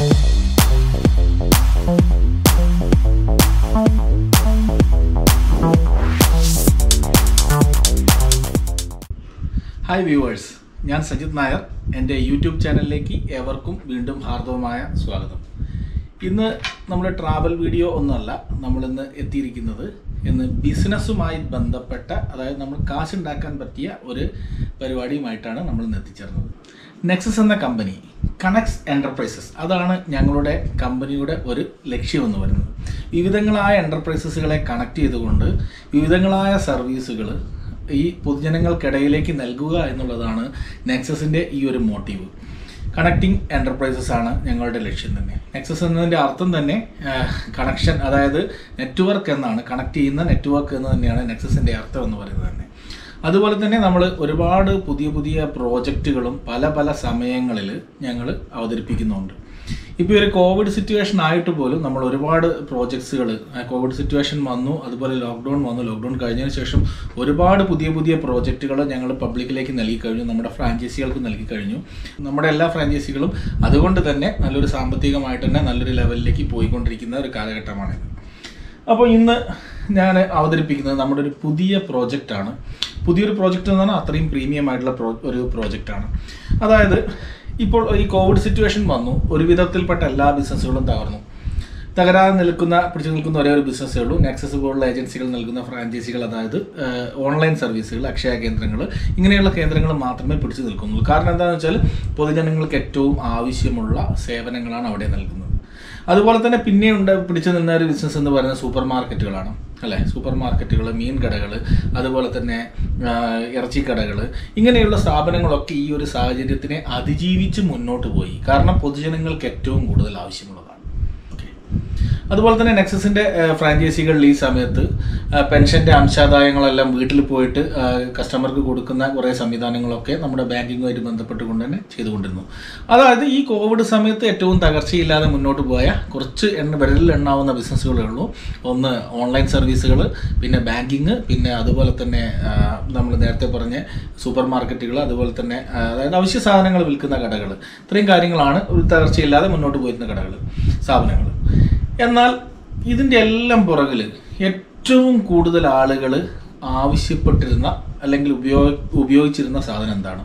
hi viewers ഞാൻ സജിത് നായർ എൻ്റെ YouTube ചാനലിലേക്ക് ഏവർക്കും വീണ്ടും ഹാർദവമായ സ്വാഗതം ഇന്ന് നമ്മുടെ ട്രാവൽ വീഡിയോ ഒന്നുമല്ല നമ്മളിന്ന് എത്തിയിരിക്കുന്നത് ഇന്ന് ബിസിനസ്സുമായി ബന്ധപ്പെട്ട അതായത് നമ്മൾ കാശുണ്ടാക്കാൻ പറ്റിയ ഒരു പരിപാടിയുമായിട്ടാണ് നമ്മൾ ഇന്ന് എത്തിച്ചേർന്നത് നെക്സസ് എന്ന കമ്പനി കണക്സ് എൻ്റർപ്രൈസസ് അതാണ് ഞങ്ങളുടെ കമ്പനിയുടെ ഒരു ലക്ഷ്യമെന്ന് പറയുന്നത് വിവിധങ്ങളായ എൻ്റർപ്രൈസസുകളെ കണക്ട് ചെയ്തുകൊണ്ട് വിവിധങ്ങളായ സർവീസുകൾ ഈ പൊതുജനങ്ങൾക്കിടയിലേക്ക് നൽകുക എന്നുള്ളതാണ് നെക്സസിൻ്റെ ഈ ഒരു മോട്ടീവ് കണക്റ്റിംഗ് എൻ്റർപ്രൈസസ് ആണ് ഞങ്ങളുടെ ലക്ഷ്യം തന്നെ നെക്സസ് എന്നതിൻ്റെ അർത്ഥം തന്നെ കണക്ഷൻ അതായത് നെറ്റ്വർക്ക് എന്നാണ് കണക്ട് ചെയ്യുന്ന നെറ്റ്വർക്ക് എന്ന് തന്നെയാണ് നെക്സസിൻ്റെ അർത്ഥം എന്ന് പറയുന്നത് തന്നെ അതുപോലെ തന്നെ നമ്മൾ ഒരുപാട് പുതിയ പുതിയ പ്രോജക്റ്റുകളും പല പല സമയങ്ങളിൽ ഞങ്ങൾ അവതരിപ്പിക്കുന്നുണ്ട് ഇപ്പോൾ ഒരു കോവിഡ് സിറ്റുവേഷൻ ആയിട്ട് പോലും നമ്മൾ ഒരുപാട് പ്രോജക്ട്സുകൾ കോവിഡ് സിറ്റുവേഷൻ വന്നു അതുപോലെ ലോക്ക്ഡൗൺ വന്നു ലോക്ക്ഡൗൺ കഴിഞ്ഞതിന് ശേഷം ഒരുപാട് പുതിയ പുതിയ പ്രോജക്റ്റുകൾ ഞങ്ങൾ പബ്ലിക്കിലേക്ക് നൽകി കഴിഞ്ഞു നമ്മുടെ ഫ്രാഞ്ചൈസികൾക്ക് നൽകി കഴിഞ്ഞു നമ്മുടെ എല്ലാ ഫ്രാഞ്ചൈസികളും അതുകൊണ്ട് തന്നെ നല്ലൊരു സാമ്പത്തികമായിട്ട് തന്നെ നല്ലൊരു ലെവലിലേക്ക് പോയിക്കൊണ്ടിരിക്കുന്ന ഒരു കാലഘട്ടമാണിത് അപ്പോൾ ഇന്ന് ഞാൻ അവതരിപ്പിക്കുന്നത് നമ്മുടെ ഒരു പുതിയ പ്രോജക്റ്റാണ് പുതിയൊരു പ്രോജക്റ്റ് എന്ന് പറഞ്ഞാൽ അത്രയും പ്രീമിയം ആയിട്ടുള്ള പ്രോ ഒരു പ്രോജക്റ്റാണ് അതായത് ഇപ്പോൾ ഈ കോവിഡ് സിറ്റുവേഷൻ വന്നു ഒരു വിധത്തിൽപ്പെട്ട എല്ലാ ബിസിനസ്സുകളും തകർന്നു തകരാതെ നിൽക്കുന്ന പിടിച്ചു നിൽക്കുന്ന ഒരേ ഒരു ബിസിനസ്സേ ഉള്ളൂ നെക്സസ് പോലുള്ള ഏജൻസികൾ നൽകുന്ന ഫ്രാഞ്ചൈസികൾ അതായത് ഓൺലൈൻ സർവീസുകൾ അക്ഷയ കേന്ദ്രങ്ങൾ ഇങ്ങനെയുള്ള കേന്ദ്രങ്ങൾ മാത്രമേ പിടിച്ചു നിൽക്കുന്നുള്ളൂ കാരണം എന്താണെന്ന് വെച്ചാൽ പൊതുജനങ്ങൾക്ക് ഏറ്റവും ആവശ്യമുള്ള സേവനങ്ങളാണ് അവിടെ നൽകുന്നത് അതുപോലെ തന്നെ പിന്നെ ഉണ്ട് പിടിച്ചു നിന്ന ഒരു ബിസിനസ് എന്ന് പറയുന്നത് സൂപ്പർ മാർക്കറ്റുകളാണ് അല്ലേ സൂപ്പർ മാർക്കറ്റുകൾ മീൻ കടകൾ അതുപോലെ തന്നെ ഇറച്ചിക്കടകൾ ഇങ്ങനെയുള്ള സ്ഥാപനങ്ങളൊക്കെ ഈ ഒരു സാഹചര്യത്തിനെ അതിജീവിച്ച് മുന്നോട്ട് പോയി കാരണം പൊതുജനങ്ങൾക്ക് ഏറ്റവും കൂടുതൽ ആവശ്യമുള്ളതാണ് ഓക്കെ അതുപോലെ തന്നെ നെക്സസിൻ്റെ ഫ്രാഞ്ചൈസികളിൽ ഈ സമയത്ത് പെൻഷൻ്റെ അംശാദായങ്ങളെല്ലാം വീട്ടിൽ പോയിട്ട് കസ്റ്റമർക്ക് കൊടുക്കുന്ന കുറേ സംവിധാനങ്ങളൊക്കെ നമ്മുടെ ബാങ്കിങ്ങുമായിട്ട് ബന്ധപ്പെട്ടുകൊണ്ട് തന്നെ ചെയ്തുകൊണ്ടിരുന്നു അതായത് ഈ കോവിഡ് സമയത്ത് ഏറ്റവും തകർച്ചയില്ലാതെ മുന്നോട്ട് പോയ കുറച്ച് എണ്ണ വിരലിൽ എണ്ണാവുന്ന ബിസിനസ്സുകളേ ഉള്ളൂ ഒന്ന് ഓൺലൈൻ സർവീസുകൾ പിന്നെ ബാങ്കിങ് പിന്നെ അതുപോലെ തന്നെ നമ്മൾ നേരത്തെ പറഞ്ഞ സൂപ്പർ മാർക്കറ്റുകൾ അതുപോലെ തന്നെ അതായത് അവശ്യ സാധനങ്ങൾ വിൽക്കുന്ന കടകൾ ഇത്രയും കാര്യങ്ങളാണ് ഒരു തകർച്ചയില്ലാതെ മുന്നോട്ട് പോയിരുന്ന കടകൾ സ്ഥാപനങ്ങൾ എന്നാൽ ഇതിൻ്റെ എല്ലാം പുറകിൽ ഏറ്റവും കൂടുതൽ ആളുകൾ ആവശ്യപ്പെട്ടിരുന്ന അല്ലെങ്കിൽ ഉപയോഗ ഉപയോഗിച്ചിരുന്ന സാധനം എന്താണ്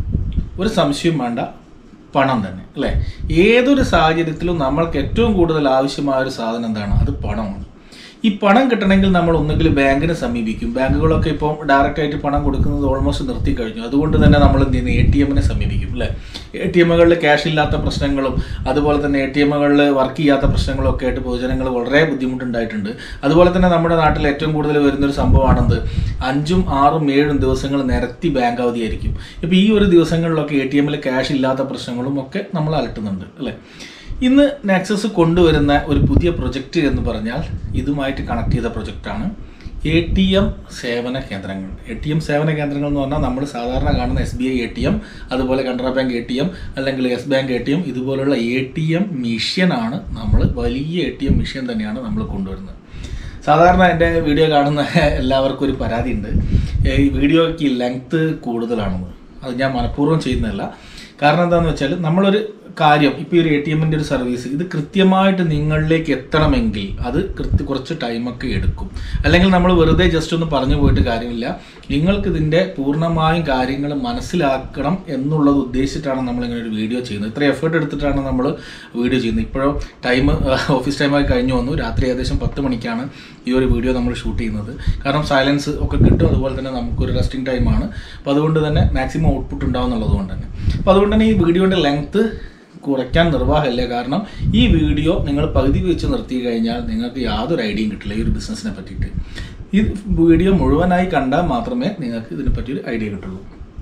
ഒരു സംശയം വേണ്ട പണം തന്നെ അല്ലേ ഏതൊരു സാഹചര്യത്തിലും നമ്മൾക്ക് ഏറ്റവും കൂടുതൽ ആവശ്യമായ ഒരു സാധനം എന്താണ് അത് പണമാണ് ഈ പണം കിട്ടണമെങ്കിൽ നമ്മൾ ഒന്നുകിൽ ബാങ്കിനെ സമീപിക്കും ബാങ്കുകളൊക്കെ ഇപ്പോൾ ഡയറക്റ്റ് ആയിട്ട് പണം കൊടുക്കുന്നത് ഓൾമോസ്റ്റ് നിർത്തി കഴിഞ്ഞു അതുകൊണ്ട് തന്നെ നമ്മൾ എന്ത് ചെയ്യുന്നു എ ടി എമ്മിനെ സമീപിക്കും അല്ലേ എ ടി എമ്മുകളിൽ ക്യാഷ് ഇല്ലാത്ത പ്രശ്നങ്ങളും അതുപോലെ തന്നെ എ ടി എമ്മുകളിൽ വർക്ക് ചെയ്യാത്ത പ്രശ്നങ്ങളും ഒക്കെ ആയിട്ട് പൊതുജനങ്ങൾ വളരെ ബുദ്ധിമുട്ടുണ്ടായിട്ടുണ്ട് അതുപോലെ തന്നെ നമ്മുടെ നാട്ടിൽ ഏറ്റവും കൂടുതൽ വരുന്നൊരു സംഭവമാണെന്ത് അഞ്ചും ആറും ഏഴും ദിവസങ്ങൾ നിരത്തി ബാങ്ക് അവധിയായിരിക്കും ഇപ്പോൾ ഈ ഒരു ദിവസങ്ങളിലൊക്കെ എ ടി എമ്മിൽ ക്യാഷ് ഇല്ലാത്ത പ്രശ്നങ്ങളും ഒക്കെ നമ്മൾ അലട്ടുന്നുണ്ട് അല്ലേ ഇന്ന് നെക്സസ് കൊണ്ടുവരുന്ന ഒരു പുതിയ പ്രൊജക്റ്റ് എന്ന് പറഞ്ഞാൽ ഇതുമായിട്ട് കണക്ട് ചെയ്ത പ്രൊജക്റ്റാണ് എ ടി എം സേവന കേന്ദ്രങ്ങൾ എ ടി എം സേവന കേന്ദ്രങ്ങൾ എന്ന് പറഞ്ഞാൽ നമ്മൾ സാധാരണ കാണുന്ന S B I A T M അതുപോലെ Canara bank A T M അല്ലെങ്കിൽ yes bank A T M ഇതുപോലുള്ള എ ടി എം മിഷ്യനാണ് നമ്മൾ വലിയ എ ടി എം മിഷ്യൻ തന്നെയാണ് നമ്മൾ കൊണ്ടുവരുന്നത് സാധാരണ എൻ്റെ വീഡിയോ കാണുന്ന എല്ലാവർക്കും ഒരു പരാതി ഉണ്ട് ഈ വീഡിയോയ്ക്ക് ലെങ്ത്ത് കൂടുതലാണെന്ന് അത് ഞാൻ മനഃപൂർവ്വം ചെയ്യുന്നതല്ല കാരണം എന്താണെന്ന് വെച്ചാൽ നമ്മളൊരു കാര്യം ഇപ്പോൾ ഈ ഒരു എ ടി എമ്മിൻ്റെ ഒരു സർവീസ് ഇത് കൃത്യമായിട്ട് നിങ്ങളിലേക്ക് എത്തണമെങ്കിൽ അത് കൃത്യ കുറച്ച് ടൈമൊക്കെ എടുക്കും അല്ലെങ്കിൽ നമ്മൾ വെറുതെ ജസ്റ്റ് ഒന്ന് പറഞ്ഞു പോയിട്ട് കാര്യമില്ല നിങ്ങൾക്ക് ഇതിൻ്റെ പൂർണ്ണമായും കാര്യങ്ങൾ മനസ്സിലാക്കണം എന്നുള്ളത് ഉദ്ദേശിച്ചിട്ടാണ് നമ്മൾ ഇങ്ങനെ ഒരു വീഡിയോ ചെയ്യുന്നത് ഇത്ര എഫേർട്ട് എടുത്തിട്ടാണ് നമ്മൾ വീഡിയോ ചെയ്യുന്നത് ഇപ്പോഴും ടൈം ഓഫീസ് ടൈമായി കഴിഞ്ഞു വന്നു രാത്രി ഏകദേശം പത്ത് മണിക്കാണ് ഈ ഒരു വീഡിയോ നമ്മൾ ഷൂട്ട് ചെയ്യുന്നത് കാരണം സൈലൻസ് ഒക്കെ കിട്ടും അതുപോലെ തന്നെ നമുക്കൊരു റെസ്റ്റിംഗ് ടൈമാണ് അപ്പോൾ അതുകൊണ്ട് തന്നെ മാക്സിമം ഔട്ട്പുട്ട് ഉണ്ടാവും എന്നുള്ളത് കൊണ്ട് തന്നെ അപ്പോൾ അതുകൊണ്ട് തന്നെ ഈ വീഡിയോൻ്റെ ലെങ്ത്ത് കുറയ്ക്കാൻ നിർവാഹമില്ല കാരണം ഈ വീഡിയോ നിങ്ങൾ പകുതി വെച്ച് നിർത്തി കഴിഞ്ഞാൽ നിങ്ങൾക്ക് യാതൊരു ഐഡിയയും കിട്ടില്ല ഈ ഒരു ബിസിനസ്സിനെ പറ്റിയിട്ട് ഈ വീഡിയോ മുഴുവനായി കണ്ടാൽ മാത്രമേ നിങ്ങൾക്ക് ഇതിനെപ്പറ്റി ഒരു ഐഡിയ കിട്ടുള്ളൂ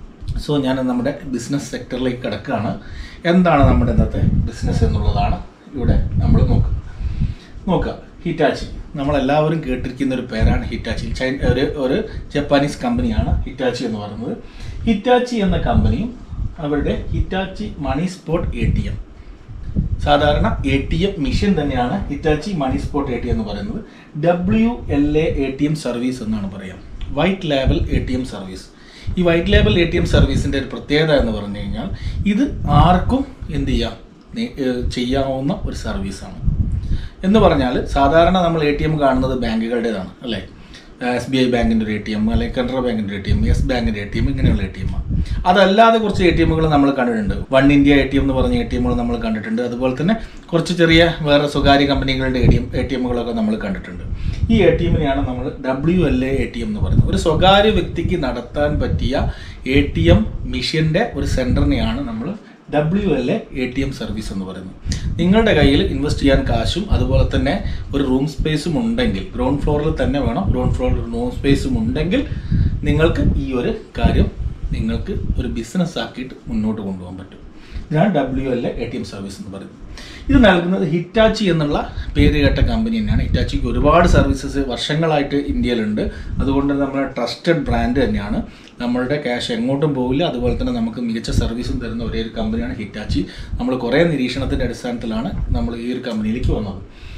സോ ഞാൻ നമ്മുടെ ബിസിനസ് സെക്ടറിലേക്ക് കിടക്കുകയാണ് എന്താണ് നമ്മുടെ ഇന്നത്തെ ബിസിനസ് എന്നുള്ളതാണ് ഇവിടെ നമ്മൾ നോക്കുന്നത് നോക്കുക ഹിറ്റാച്ചി നമ്മളെല്ലാവരും കേട്ടിരിക്കുന്ന ഒരു പേരാണ് ഹിറ്റാച്ചി ചൈന ഒരു ഒരു ജപ്പാനീസ് കമ്പനിയാണ് ഹിറ്റാച്ചി എന്ന് പറയുന്നത് ഹിറ്റാച്ചി എന്ന കമ്പനിയും അവരുടെ Hitachi money spot A T M സാധാരണ എ ടി എം മിഷൻ തന്നെയാണ് Hitachi money spot A T M എന്ന് പറയുന്നത് W L A A T M service എന്നാണ് പറയാം white label A T M service ഈ white label A T M സർവീസിൻ്റെ ഒരു പ്രത്യേകത എന്ന് പറഞ്ഞു കഴിഞ്ഞാൽ ഇത് ആർക്കും എന്ത് ചെയ്യാം നേ- ഏഹ് ചെയ്യാവുന്ന ഒരു സർവീസാണ് എന്ന് പറഞ്ഞാൽ സാധാരണ നമ്മൾ എ ടി എം കാണുന്നത് ബാങ്കുകളുടേതാണ് അല്ലേ എസ് ബി ഐ ബാങ്കിൻ്റെ ഒരു എ ടി എം അല്ലെങ്കിൽ കനറ ബാങ്കിൻ്റെ എ ടി എം യെസ് ബാങ്കിൻ്റെ എ ടി എം ഇങ്ങനെയുള്ള എ ടി എം അതല്ലാതെ കുറച്ച് എ ടി എമ്മുകൾ നമ്മൾ കണ്ടിട്ടുണ്ട് one India A T M എന്ന് പറഞ്ഞ എ ടി എമ്മുകൾ നമ്മൾ കണ്ടിട്ടുണ്ട് അതുപോലെ തന്നെ കുറച്ച് ചെറിയ വേറെ സ്വകാര്യ കമ്പനികളുടെ A T M A T എമ്മുകളൊക്കെ നമ്മൾ കണ്ടിട്ടുണ്ട് ഈ എ ടി എമ്മിനെയാണ് നമ്മൾ W L A A T M എന്ന് പറയുന്നത് ഒരു സ്വകാര്യ വ്യക്തിക്ക് നടത്താൻ പറ്റിയ എ ടി എം മിഷൻ്റെ ഒരു സെൻറ്ററിനെയാണ് നമ്മൾ W L A A T M service എന്ന് പറയുന്നത് നിങ്ങളുടെ കയ്യിൽ ഇൻവെസ്റ്റ് ചെയ്യാൻ കാശും അതുപോലെ തന്നെ ഒരു റൂം സ്പേസും ഉണ്ടെങ്കിൽ ഗ്രൗണ്ട് ഫ്ലോറിൽ തന്നെ വേണം ഗ്രൗണ്ട് ഫ്ലോറിൽ റൂം സ്പേസും ഉണ്ടെങ്കിൽ നിങ്ങൾക്ക് ഈ ഒരു കാര്യം നിങ്ങൾക്ക് ഒരു ബിസിനസ് ആക്കിയിട്ട് മുന്നോട്ട് കൊണ്ടുപോകാൻ പറ്റും ഇതാണ് W L A T M service എന്ന് പറയുന്നത് ഇത് നൽകുന്നത് ഹിറ്റാച്ചി എന്നുള്ള പേര് കേട്ട കമ്പനി തന്നെയാണ് ഹിറ്റാച്ചിക്ക് ഒരുപാട് സർവീസസ് വർഷങ്ങളായിട്ട് ഇന്ത്യയിലുണ്ട് അതുകൊണ്ട് നമ്മുടെ ട്രസ്റ്റഡ് ബ്രാൻഡ് തന്നെയാണ് നമ്മളുടെ ക്യാഷ് എങ്ങോട്ടും പോകില്ല അതുപോലെ തന്നെ നമുക്ക് മികച്ച സർവീസും തരുന്ന ഒരേ ഒരു കമ്പനിയാണ് ഹിറ്റാച്ചി നമ്മൾ കുറേ നിരീക്ഷണത്തിൻ്റെ അടിസ്ഥാനത്തിലാണ് നമ്മൾ ഈ ഒരു കമ്പനിയിലേക്ക് വന്നത്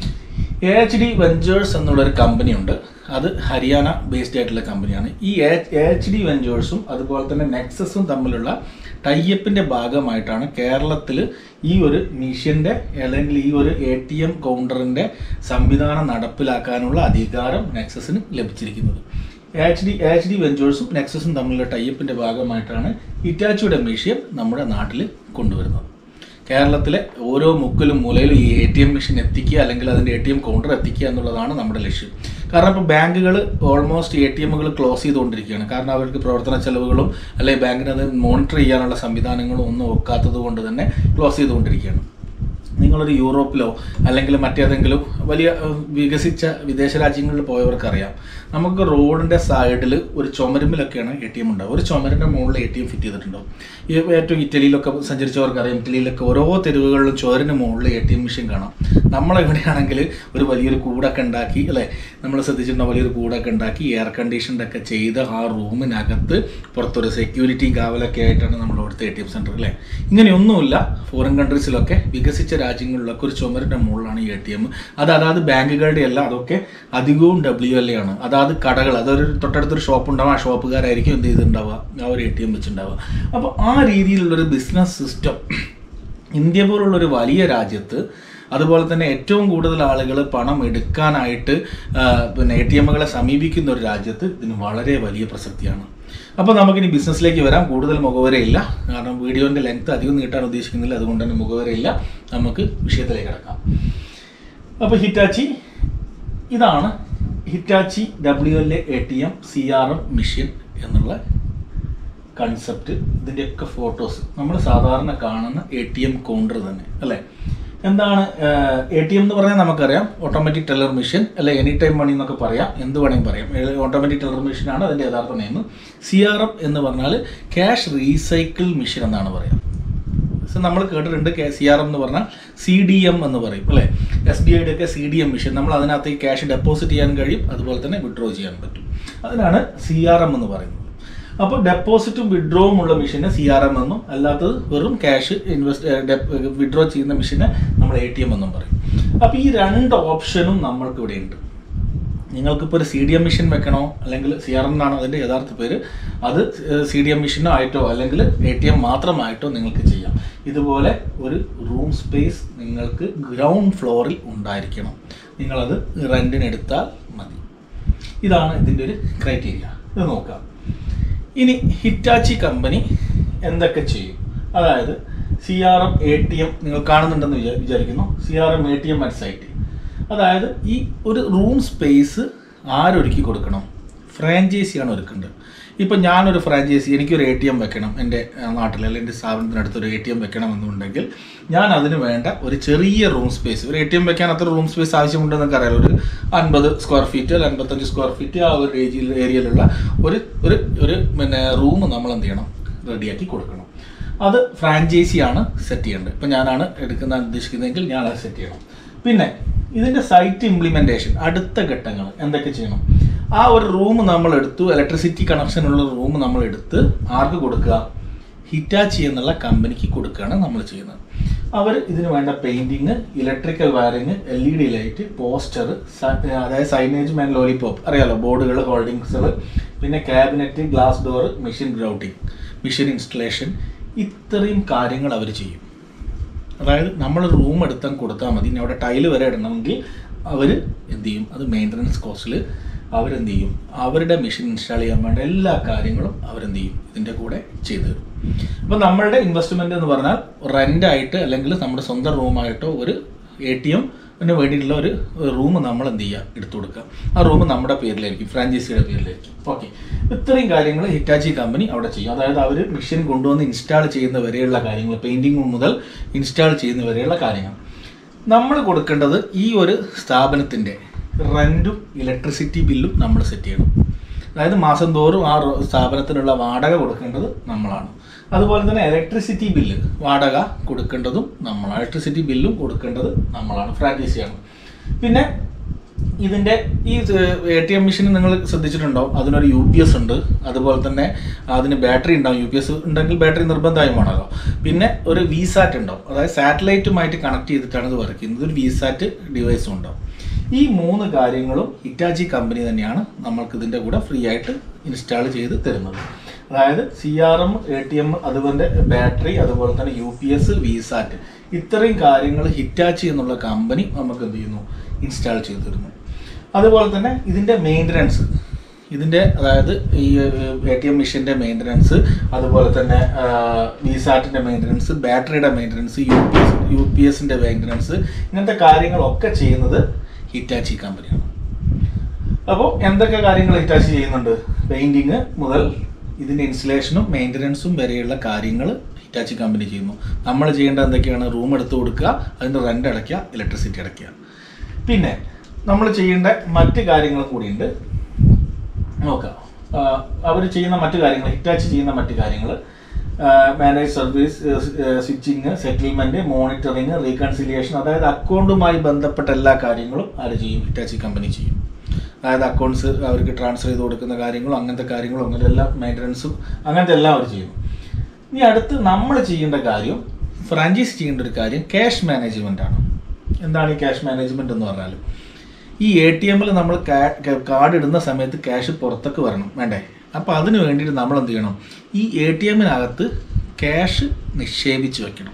എ എച്ച് ഡി വെഞ്ചേഴ്സ് എന്നുള്ളൊരു കമ്പനിയുണ്ട് അത് ഹരിയാന ബേസ്ഡ് ആയിട്ടുള്ള കമ്പനിയാണ് ഈ എ എച്ച് ഡി വെഞ്ചേഴ്സും അതുപോലെ തന്നെ നെക്സസും തമ്മിലുള്ള ടൈയപ്പിൻ്റെ ഭാഗമായിട്ടാണ് കേരളത്തിൽ ഈ ഒരു മിഷ്യൻ്റെ അല്ലെങ്കിൽ ഈ ഒരു എ ടി എം കൗണ്ടറിൻ്റെ സംവിധാനം നടപ്പിലാക്കാനുള്ള അധികാരം നെക്സസിന് ലഭിച്ചിരിക്കുന്നത് എച്ച് ഡി എച്ച് ഡി വെഞ്ചേഴ്സും നെക്സസും തമ്മിലുള്ള ടൈയപ്പിൻ്റെ ഭാഗമായിട്ടാണ് ഇറ്റാച്ചിയുടെ മിഷ്യൻ നമ്മുടെ നാട്ടിൽ കൊണ്ടുവരുന്നത് കേരളത്തിലെ ഓരോ മുക്കിലും മൂലയിലും ഈ എ ടി എം മെഷീൻ എത്തിക്കുക അല്ലെങ്കിൽ അതിൻ്റെ എ ടി എം കൗണ്ടർ എത്തിക്കുക എന്നുള്ളതാണ് നമ്മുടെ ലക്ഷ്യം കാരണം ഇപ്പോൾ ബാങ്കുകൾ ഓൾമോസ്റ്റ് എ ടി എമ്മുകൾ ക്ലോസ് ചെയ്തുകൊണ്ടിരിക്കുകയാണ് കാരണം അവർക്ക് പ്രവർത്തന ചെലവുകളും അല്ലെങ്കിൽ ബാങ്കിന് അത് മോണിറ്റർ ചെയ്യാനുള്ള സംവിധാനങ്ങളും ഒന്നും ഒക്കാത്തത് കൊണ്ട് തന്നെ ക്ലോസ് ചെയ്തുകൊണ്ടിരിക്കുകയാണ് നിങ്ങളൊരു യൂറോപ്പിലോ അല്ലെങ്കിൽ മറ്റേതെങ്കിലും വലിയ ഏഹ്, വികസിച്ച വിദേശ രാജ്യങ്ങളിൽ പോയവർക്കറിയാം നമുക്ക് റോഡിൻ്റെ സൈഡിൽ ഒരു ചുമരുമ്പിലൊക്കെയാണ് എ ടി എം ഉണ്ടാവും ഒരു ചുമരിൻ്റെ മുകളിൽ എ ടി എം ഫിറ്റ് ചെയ്തിട്ടുണ്ടാവും ഈ ഏറ്റവും ഇറ്റലിയിലൊക്കെ സഞ്ചരിച്ചവർക്കറിയാം ഇറ്റലിയിലൊക്കെ ഓരോ തെരുവുകളിലും ചുവരിന് മുകളിൽ എ ടി എം മെഷീൻ കാണാം നമ്മളെവിടെയാണെങ്കിൽ ഒരു വലിയൊരു കൂടൊക്കെ ഉണ്ടാക്കി അല്ലേ നമ്മൾ ശ്രദ്ധിച്ചിട്ടുണ്ടോ വലിയൊരു കൂടൊക്കെ ഉണ്ടാക്കി എയർ കണ്ടീഷൻ്റെ ഒക്കെ ചെയ്ത് ആ റൂമിനകത്ത് പുറത്തൊരു സെക്യൂരിറ്റി കാവലൊക്കെ ആയിട്ടാണ് നമ്മൾ അവിടുത്തെ എ ടി എം സെൻറ്റർ അല്ലേ ഇങ്ങനെയൊന്നുമില്ല ഫോറിൻ കൺട്രീസിലൊക്കെ വികസിച്ച രാജ്യങ്ങളിലൊക്കെ ഒരു ചുമരിൻ്റെ മുകളിലാണ് ഈ എ ടി എം അത് അതാത് ബാങ്കുകളുടെ അല്ല അതൊക്കെ അധികവും ഡബ്ല്യു എൽ എ ആണ് അതാത് കടകൾ അതൊരു തൊട്ടടുത്തൊരു ഷോപ്പ് ഉണ്ടാവും ആ ഷോപ്പുകാരായിരിക്കും എന്ത് ചെയ്തിട്ടുണ്ടാവുക ആ ഒരു എ ടി എം വെച്ചിട്ടുണ്ടാവുക അപ്പോൾ ആ രീതിയിലുള്ളൊരു ബിസിനസ് സിസ്റ്റം ഇന്ത്യ പോലുള്ള ഒരു വലിയ രാജ്യത്ത് അതുപോലെ തന്നെ ഏറ്റവും കൂടുതൽ ആളുകൾ പണം എടുക്കാനായിട്ട് ആ, പിന്നെ എ ടി എമ്മുകളെ സമീപിക്കുന്ന ഒരു രാജ്യത്ത് ഇതിന് വളരെ വലിയ പ്രസക്തിയാണ് അപ്പോൾ നമുക്കിനി ബിസിനസ്സിലേക്ക് വരാം കൂടുതൽ മുഖവരയില്ല കാരണം വീഡിയോൻ്റെ ലെങ്ത് അധികം നീട്ടാൻ ഉദ്ദേശിക്കുന്നില്ല അതുകൊണ്ട് തന്നെ മുഖവരയില്ല നമുക്ക് വിഷയത്തിലേക്ക് കിടക്കാം അപ്പോൾ ഹിറ്റാച്ചി ഇതാണ് Hitachi W L A T M C R M machine എന്നുള്ള കൺസെപ്റ്റ് ഇതിൻ്റെയൊക്കെ ഫോട്ടോസ് നമ്മൾ സാധാരണ കാണുന്ന എ ടി എം കൗണ്ടർ തന്നെ അല്ലേ എന്താണ് എ ടി എം എന്ന് പറഞ്ഞാൽ നമുക്കറിയാം ഓട്ടോമാറ്റിക് ടെല്ലർ മെഷീൻ അല്ലെ എനി ടൈം മണി എന്നൊക്കെ പറയാം എന്ത് വേണമെങ്കിൽ പറയാം ഓട്ടോമാറ്റിക് ടെല്ലർ മെഷീൻ ആണ് അതിൻ്റെ യഥാർത്ഥ നെയിം സി ആർ എം എന്ന് പറഞ്ഞാൽ ക്യാഷ് റീസൈക്കിൾ മെഷീൻ എന്നാണ് പറയാം സോ നമ്മൾ കേട്ടിട്ടുണ്ട് കെ സി ആർ എം എന്ന് പറഞ്ഞാൽ സി ഡി എം എന്ന് പറയും അല്ലേ എസ് ബി ഐയുടെ ഒക്കെ സി ഡി എം മെഷീൻ നമ്മൾ അതിനകത്ത് ഈ ക്യാഷ് ഡെപ്പോസിറ്റ് ചെയ്യാൻ കഴിയും അതുപോലെ തന്നെ വിഡ്രോ ചെയ്യാൻ പറ്റും അതിനാണ് സി ആർ എം എന്ന് പറയുന്നത് അപ്പോൾ ഡെപ്പോസിറ്റും വിഡ്രോവും ഉള്ള മെഷീനെ സി ആർ എം എന്നും അല്ലാത്തത് വെറും ക്യാഷ് ഇൻവെസ്റ്റ് വിഡ്രോ ചെയ്യുന്ന മെഷീനെ നമ്മൾ എ ടി എം എന്നും പറയും അപ്പോൾ ഈ രണ്ട് ഓപ്ഷനും നമ്മൾക്ക് ഇവിടെ ഉണ്ട് നിങ്ങൾക്കിപ്പോൾ ഒരു സി ഡി എം മെഷീൻ വെക്കണോ അല്ലെങ്കിൽ സി ആർ എം എന്നാണ് അതിൻ്റെ യഥാർത്ഥ പേര് അത് സി ഡി എം മെഷീനോ ആയിട്ടോ അല്ലെങ്കിൽ എ ടി എം മാത്രമായിട്ടോ നിങ്ങൾക്ക് ചെയ്യാം ഇതുപോലെ ഒരു റൂം സ്പേസ് നിങ്ങൾക്ക് ഗ്രൗണ്ട് ഫ്ലോറിൽ ഉണ്ടായിരിക്കണം നിങ്ങളത് റെൻറ്റിന് എടുത്താൽ മതി ഇതാണ് ഇതിൻ്റെ ഒരു ക്രൈറ്റീരിയ ഇത് നോക്കാം ഇനി ഹിറ്റാച്ചി കമ്പനി എന്തൊക്കെ ചെയ്യും അതായത് C R M A T M നിങ്ങൾ കാണുന്നുണ്ടെന്ന് വിചാ- വിചാരിക്കുന്നു C R M A T M at site അതായത് ഈ ഒരു റൂം സ്പേസ് ആരൊരുക്കി കൊടുക്കണം ഫ്രാഞ്ചൈസിയാണ് ഒരുക്കേണ്ടത് ഇപ്പം ഞാനൊരു ഫ്രാഞ്ചൈസി എനിക്കൊരു എ ടി എം വെക്കണം എൻ്റെ ആ, നാട്ടിൽ അല്ലെങ്കിൽ എൻ്റെ സ്ഥാപനത്തിനടുത്ത് ഒരു എ ടി എം വെക്കണം എന്നുണ്ടെങ്കിൽ ഞാൻ അതിന് വേണ്ട ഒരു ചെറിയ റൂം സ്പേസ് ഒരു എ ടി എം വെക്കാൻ അത്ര റൂം സ്പേസ് ആവശ്യമുണ്ടെന്നൊക്കെ അറിയാലോ ഒരു അൻപത് സ്ക്വയർ ഫീറ്റ് അല്ലെങ്കിൽ അൻപത്തഞ്ച് സ്ക്വയർ ഫീറ്റ് ആ ഒരു ഏരിയയിൽ ഏരിയയിലുള്ള ഒരു ഒരു ഒരു പിന്നെ റൂം നമ്മൾ എന്ത് ചെയ്യണം റെഡിയാക്കി കൊടുക്കണം അത് ഫ്രാഞ്ചൈസിയാണ് സെറ്റ് ചെയ്യേണ്ടത് ഇപ്പം ഞാനാണ് എടുക്കുന്ന ഉദ്ദേശിക്കുന്നതെങ്കിൽ ഞാൻ അത് സെറ്റ് ചെയ്യണം പിന്നെ ഇതിൻ്റെ സൈറ്റ് ഇംപ്ലിമെൻറ്റേഷൻ അടുത്ത ഘട്ടങ്ങൾ എന്തൊക്കെ ചെയ്യണം ആ ഒരു റൂം നമ്മൾ എടുത്തു ഇലക്ട്രിസിറ്റി കണക്ഷനുള്ള റൂം നമ്മൾ എടുത്ത് ആർക്ക് കൊടുക്കുക ഹിറ്റാച്ചി എന്നുള്ള കമ്പനിക്ക് കൊടുക്കുകയാണ് നമ്മൾ ചെയ്യുന്നത് അവർ ഇതിന് വേണ്ട painting electrical wiring L E D light poster അതായത് സൈനേജ് മാൻ ലോലിപോപ്പ് അറിയാലോ ബോർഡുകൾ ഹോൾഡിങ്സുകൾ പിന്നെ cabinet glass door machine grouting machine installation ഇത്രയും കാര്യങ്ങൾ അവർ ചെയ്യും അതായത് നമ്മളൊരു റൂം എടുത്താൽ കൊടുത്താൽ മതി ഇനി അവിടെ ടൈല് വരെ ഇടണമെങ്കിൽ അവർ എന്ത് ചെയ്യും അത് മെയിൻ്റനൻസ് കോസ്റ്റിൽ അവരെന്ത് ചെയ്യും അവരുടെ മെഷീൻ ഇൻസ്റ്റാൾ ചെയ്യാൻ വേണ്ട എല്ലാ കാര്യങ്ങളും അവരെന്ത് ചെയ്യും ഇതിൻ്റെ കൂടെ ചെയ്തു തരും അപ്പോൾ നമ്മളുടെ ഇൻവെസ്റ്റ്മെൻ്റ് എന്ന് പറഞ്ഞാൽ റെൻ്റായിട്ട് അല്ലെങ്കിൽ നമ്മുടെ സ്വന്തം റൂമായിട്ടോ ഒരു എ ടി എമ്മിന് വേണ്ടിയിട്ടുള്ള ഒരു റൂം നമ്മൾ എന്ത് ചെയ്യുക എടുത്തു കൊടുക്കുക ആ റൂം നമ്മുടെ പേരിലായിരിക്കും ഫ്രാഞ്ചൈസിയുടെ പേരിലായിരിക്കും ഓക്കെ ഇത്രയും കാര്യങ്ങൾ ഹിറ്റാച്ചി കമ്പനി അവിടെ ചെയ്യും അതായത് അവർ മെഷീൻ കൊണ്ടുവന്ന് ഇൻസ്റ്റാൾ ചെയ്യുന്ന വരെയുള്ള കാര്യങ്ങൾ പെയിൻറ്റിങ് മുതൽ ഇൻസ്റ്റാൾ ചെയ്യുന്ന വരെയുള്ള കാര്യങ്ങൾ നമ്മൾ കൊടുക്കേണ്ടത് ഈ ഒരു സ്ഥാപനത്തിൻ്റെ റെൻറ്റും ഇലക്ട്രിസിറ്റി ബില്ലും നമ്മൾ സെറ്റ് ചെയ്യണം അതായത് മാസം തോറും ആ റോ- സ്ഥാപനത്തിനുള്ള വാടക കൊടുക്കേണ്ടത് നമ്മളാണ് അതുപോലെ തന്നെ ഇലക്ട്രിസിറ്റി ബില്ല് വാടക കൊടുക്കേണ്ടതും നമ്മളാണ് ഇലക്ട്രിസിറ്റി ബില്ലും കൊടുക്കേണ്ടത് നമ്മളാണ് ഫ്രാഞ്ചൈസിയാണ് പിന്നെ ഇതിൻ്റെ ഈ എ ടി എം മെഷീൻ നിങ്ങൾ ശ്രദ്ധിച്ചിട്ടുണ്ടാവും അതിനൊരു യു പി എസ് ഉണ്ട് അതുപോലെ തന്നെ അതിന് ബാറ്ററി ഉണ്ടാവും യു പി എസ് ഉണ്ടെങ്കിൽ ബാറ്ററി നിർബന്ധമായും വേണമല്ലോ പിന്നെ ഒരു വി സാറ്റ് ഉണ്ടാവും അതായത് സാറ്റലൈറ്റുമായിട്ട് കണക്ട് ചെയ്തിട്ടാണ് ഇത് വർക്ക് ചെയ്യുന്നത് ഒരു വി സാറ്റ് ഡിവൈസും ഉണ്ടാവും ഈ മൂന്ന് കാര്യങ്ങളും ഹിറ്റാച്ചി കമ്പനി തന്നെയാണ് നമ്മൾക്ക് ഇതിൻ്റെ കൂടെ ഫ്രീ ആയിട്ട് ഇൻസ്റ്റാൾ ചെയ്ത് തരുന്നത് അതായത് C R M A T M അതുപോലെ ബാറ്ററി അതുപോലെ തന്നെ U P S VSAT ഇത്രയും കാര്യങ്ങൾ ഹിറ്റാച്ചി എന്നുള്ള കമ്പനി നമുക്ക് എന്ത് ചെയ്യുന്നു ഇൻസ്റ്റാൾ ചെയ്ത് തരുന്നു അതുപോലെ തന്നെ ഇതിൻ്റെ മെയിൻ്റനൻസ് ഇതിൻ്റെ അതായത് ഈ എ ടി എം മെഷീൻ്റെ മെയിൻ്റനൻസ് അതുപോലെ തന്നെ വിസാറ്റിൻ്റെ മെയിൻ്റനൻസ് ബാറ്ററിയുടെ maintenance U P S U P എസിൻ്റെ മെയിൻ്റനൻസ് ഇങ്ങനത്തെ കാര്യങ്ങളൊക്കെ ചെയ്യുന്നത് ഹിറ്റാച്ചി കമ്പനിയാണ് അപ്പോൾ എന്തൊക്കെ കാര്യങ്ങൾ ഹിറ്റാച്ചി ചെയ്യുന്നുണ്ട് പെയിൻറ്റിങ് മുതൽ ഇതിൻ്റെ ഇൻസ്റ്റലേഷനും മെയിൻ്റനൻസും വരെയുള്ള കാര്യങ്ങൾ ഹിറ്റാച്ചി കമ്പനി ചെയ്യുന്നു നമ്മൾ ചെയ്യേണ്ട എന്തൊക്കെയാണ് റൂം എടുത്ത് കൊടുക്കുക അതിൻ്റെ റെൻ്റ് അടയ്ക്കുക ഇലക്ട്രിസിറ്റി അടയ്ക്കുക പിന്നെ നമ്മൾ ചെയ്യേണ്ട മറ്റ് കാര്യങ്ങളും കൂടിയുണ്ട് നോക്കാം അവർ ചെയ്യുന്ന മറ്റു കാര്യങ്ങൾ ഹിറ്റാച്ച് ചെയ്യുന്ന മറ്റു കാര്യങ്ങൾ manage service switching settlement monitoring reconciliation അതായത് അക്കൗണ്ടുമായി ബന്ധപ്പെട്ട എല്ലാ കാര്യങ്ങളും ആര് ചെയ്യും ഹിറ്റാച്ചി കമ്പനി ചെയ്യും അതായത് അക്കൗണ്ട്സ് അവർക്ക് ട്രാൻസ്ഫർ ചെയ്ത് കൊടുക്കുന്ന കാര്യങ്ങളും അങ്ങനത്തെ കാര്യങ്ങളും അങ്ങനെ എല്ലാ മെയിൻ്റനൻസും അങ്ങനത്തെ എല്ലാം അവർ ചെയ്യും ഇനി അടുത്ത് നമ്മൾ ചെയ്യേണ്ട കാര്യം ഫ്രാഞ്ചൈസ് ചെയ്യേണ്ട ഒരു കാര്യം ക്യാഷ് മാനേജ്മെൻ്റ് ആണ് എന്താണ് ഈ ക്യാഷ് മാനേജ്മെന്റ് എന്ന് പറഞ്ഞാൽ ഈ എ ടി എമ്മിൽ നമ്മൾ കാർഡ് ഇടുന്ന സമയത്ത് ക്യാഷ് പുറത്തേക്ക് വരണം വേണ്ടേ അപ്പോൾ അതിന് വേണ്ടിയിട്ട് നമ്മൾ എന്ത് ചെയ്യണം ഈ എ ടി എമ്മിനകത്ത് ക്യാഷ് നിക്ഷേപിച്ച് വെക്കണം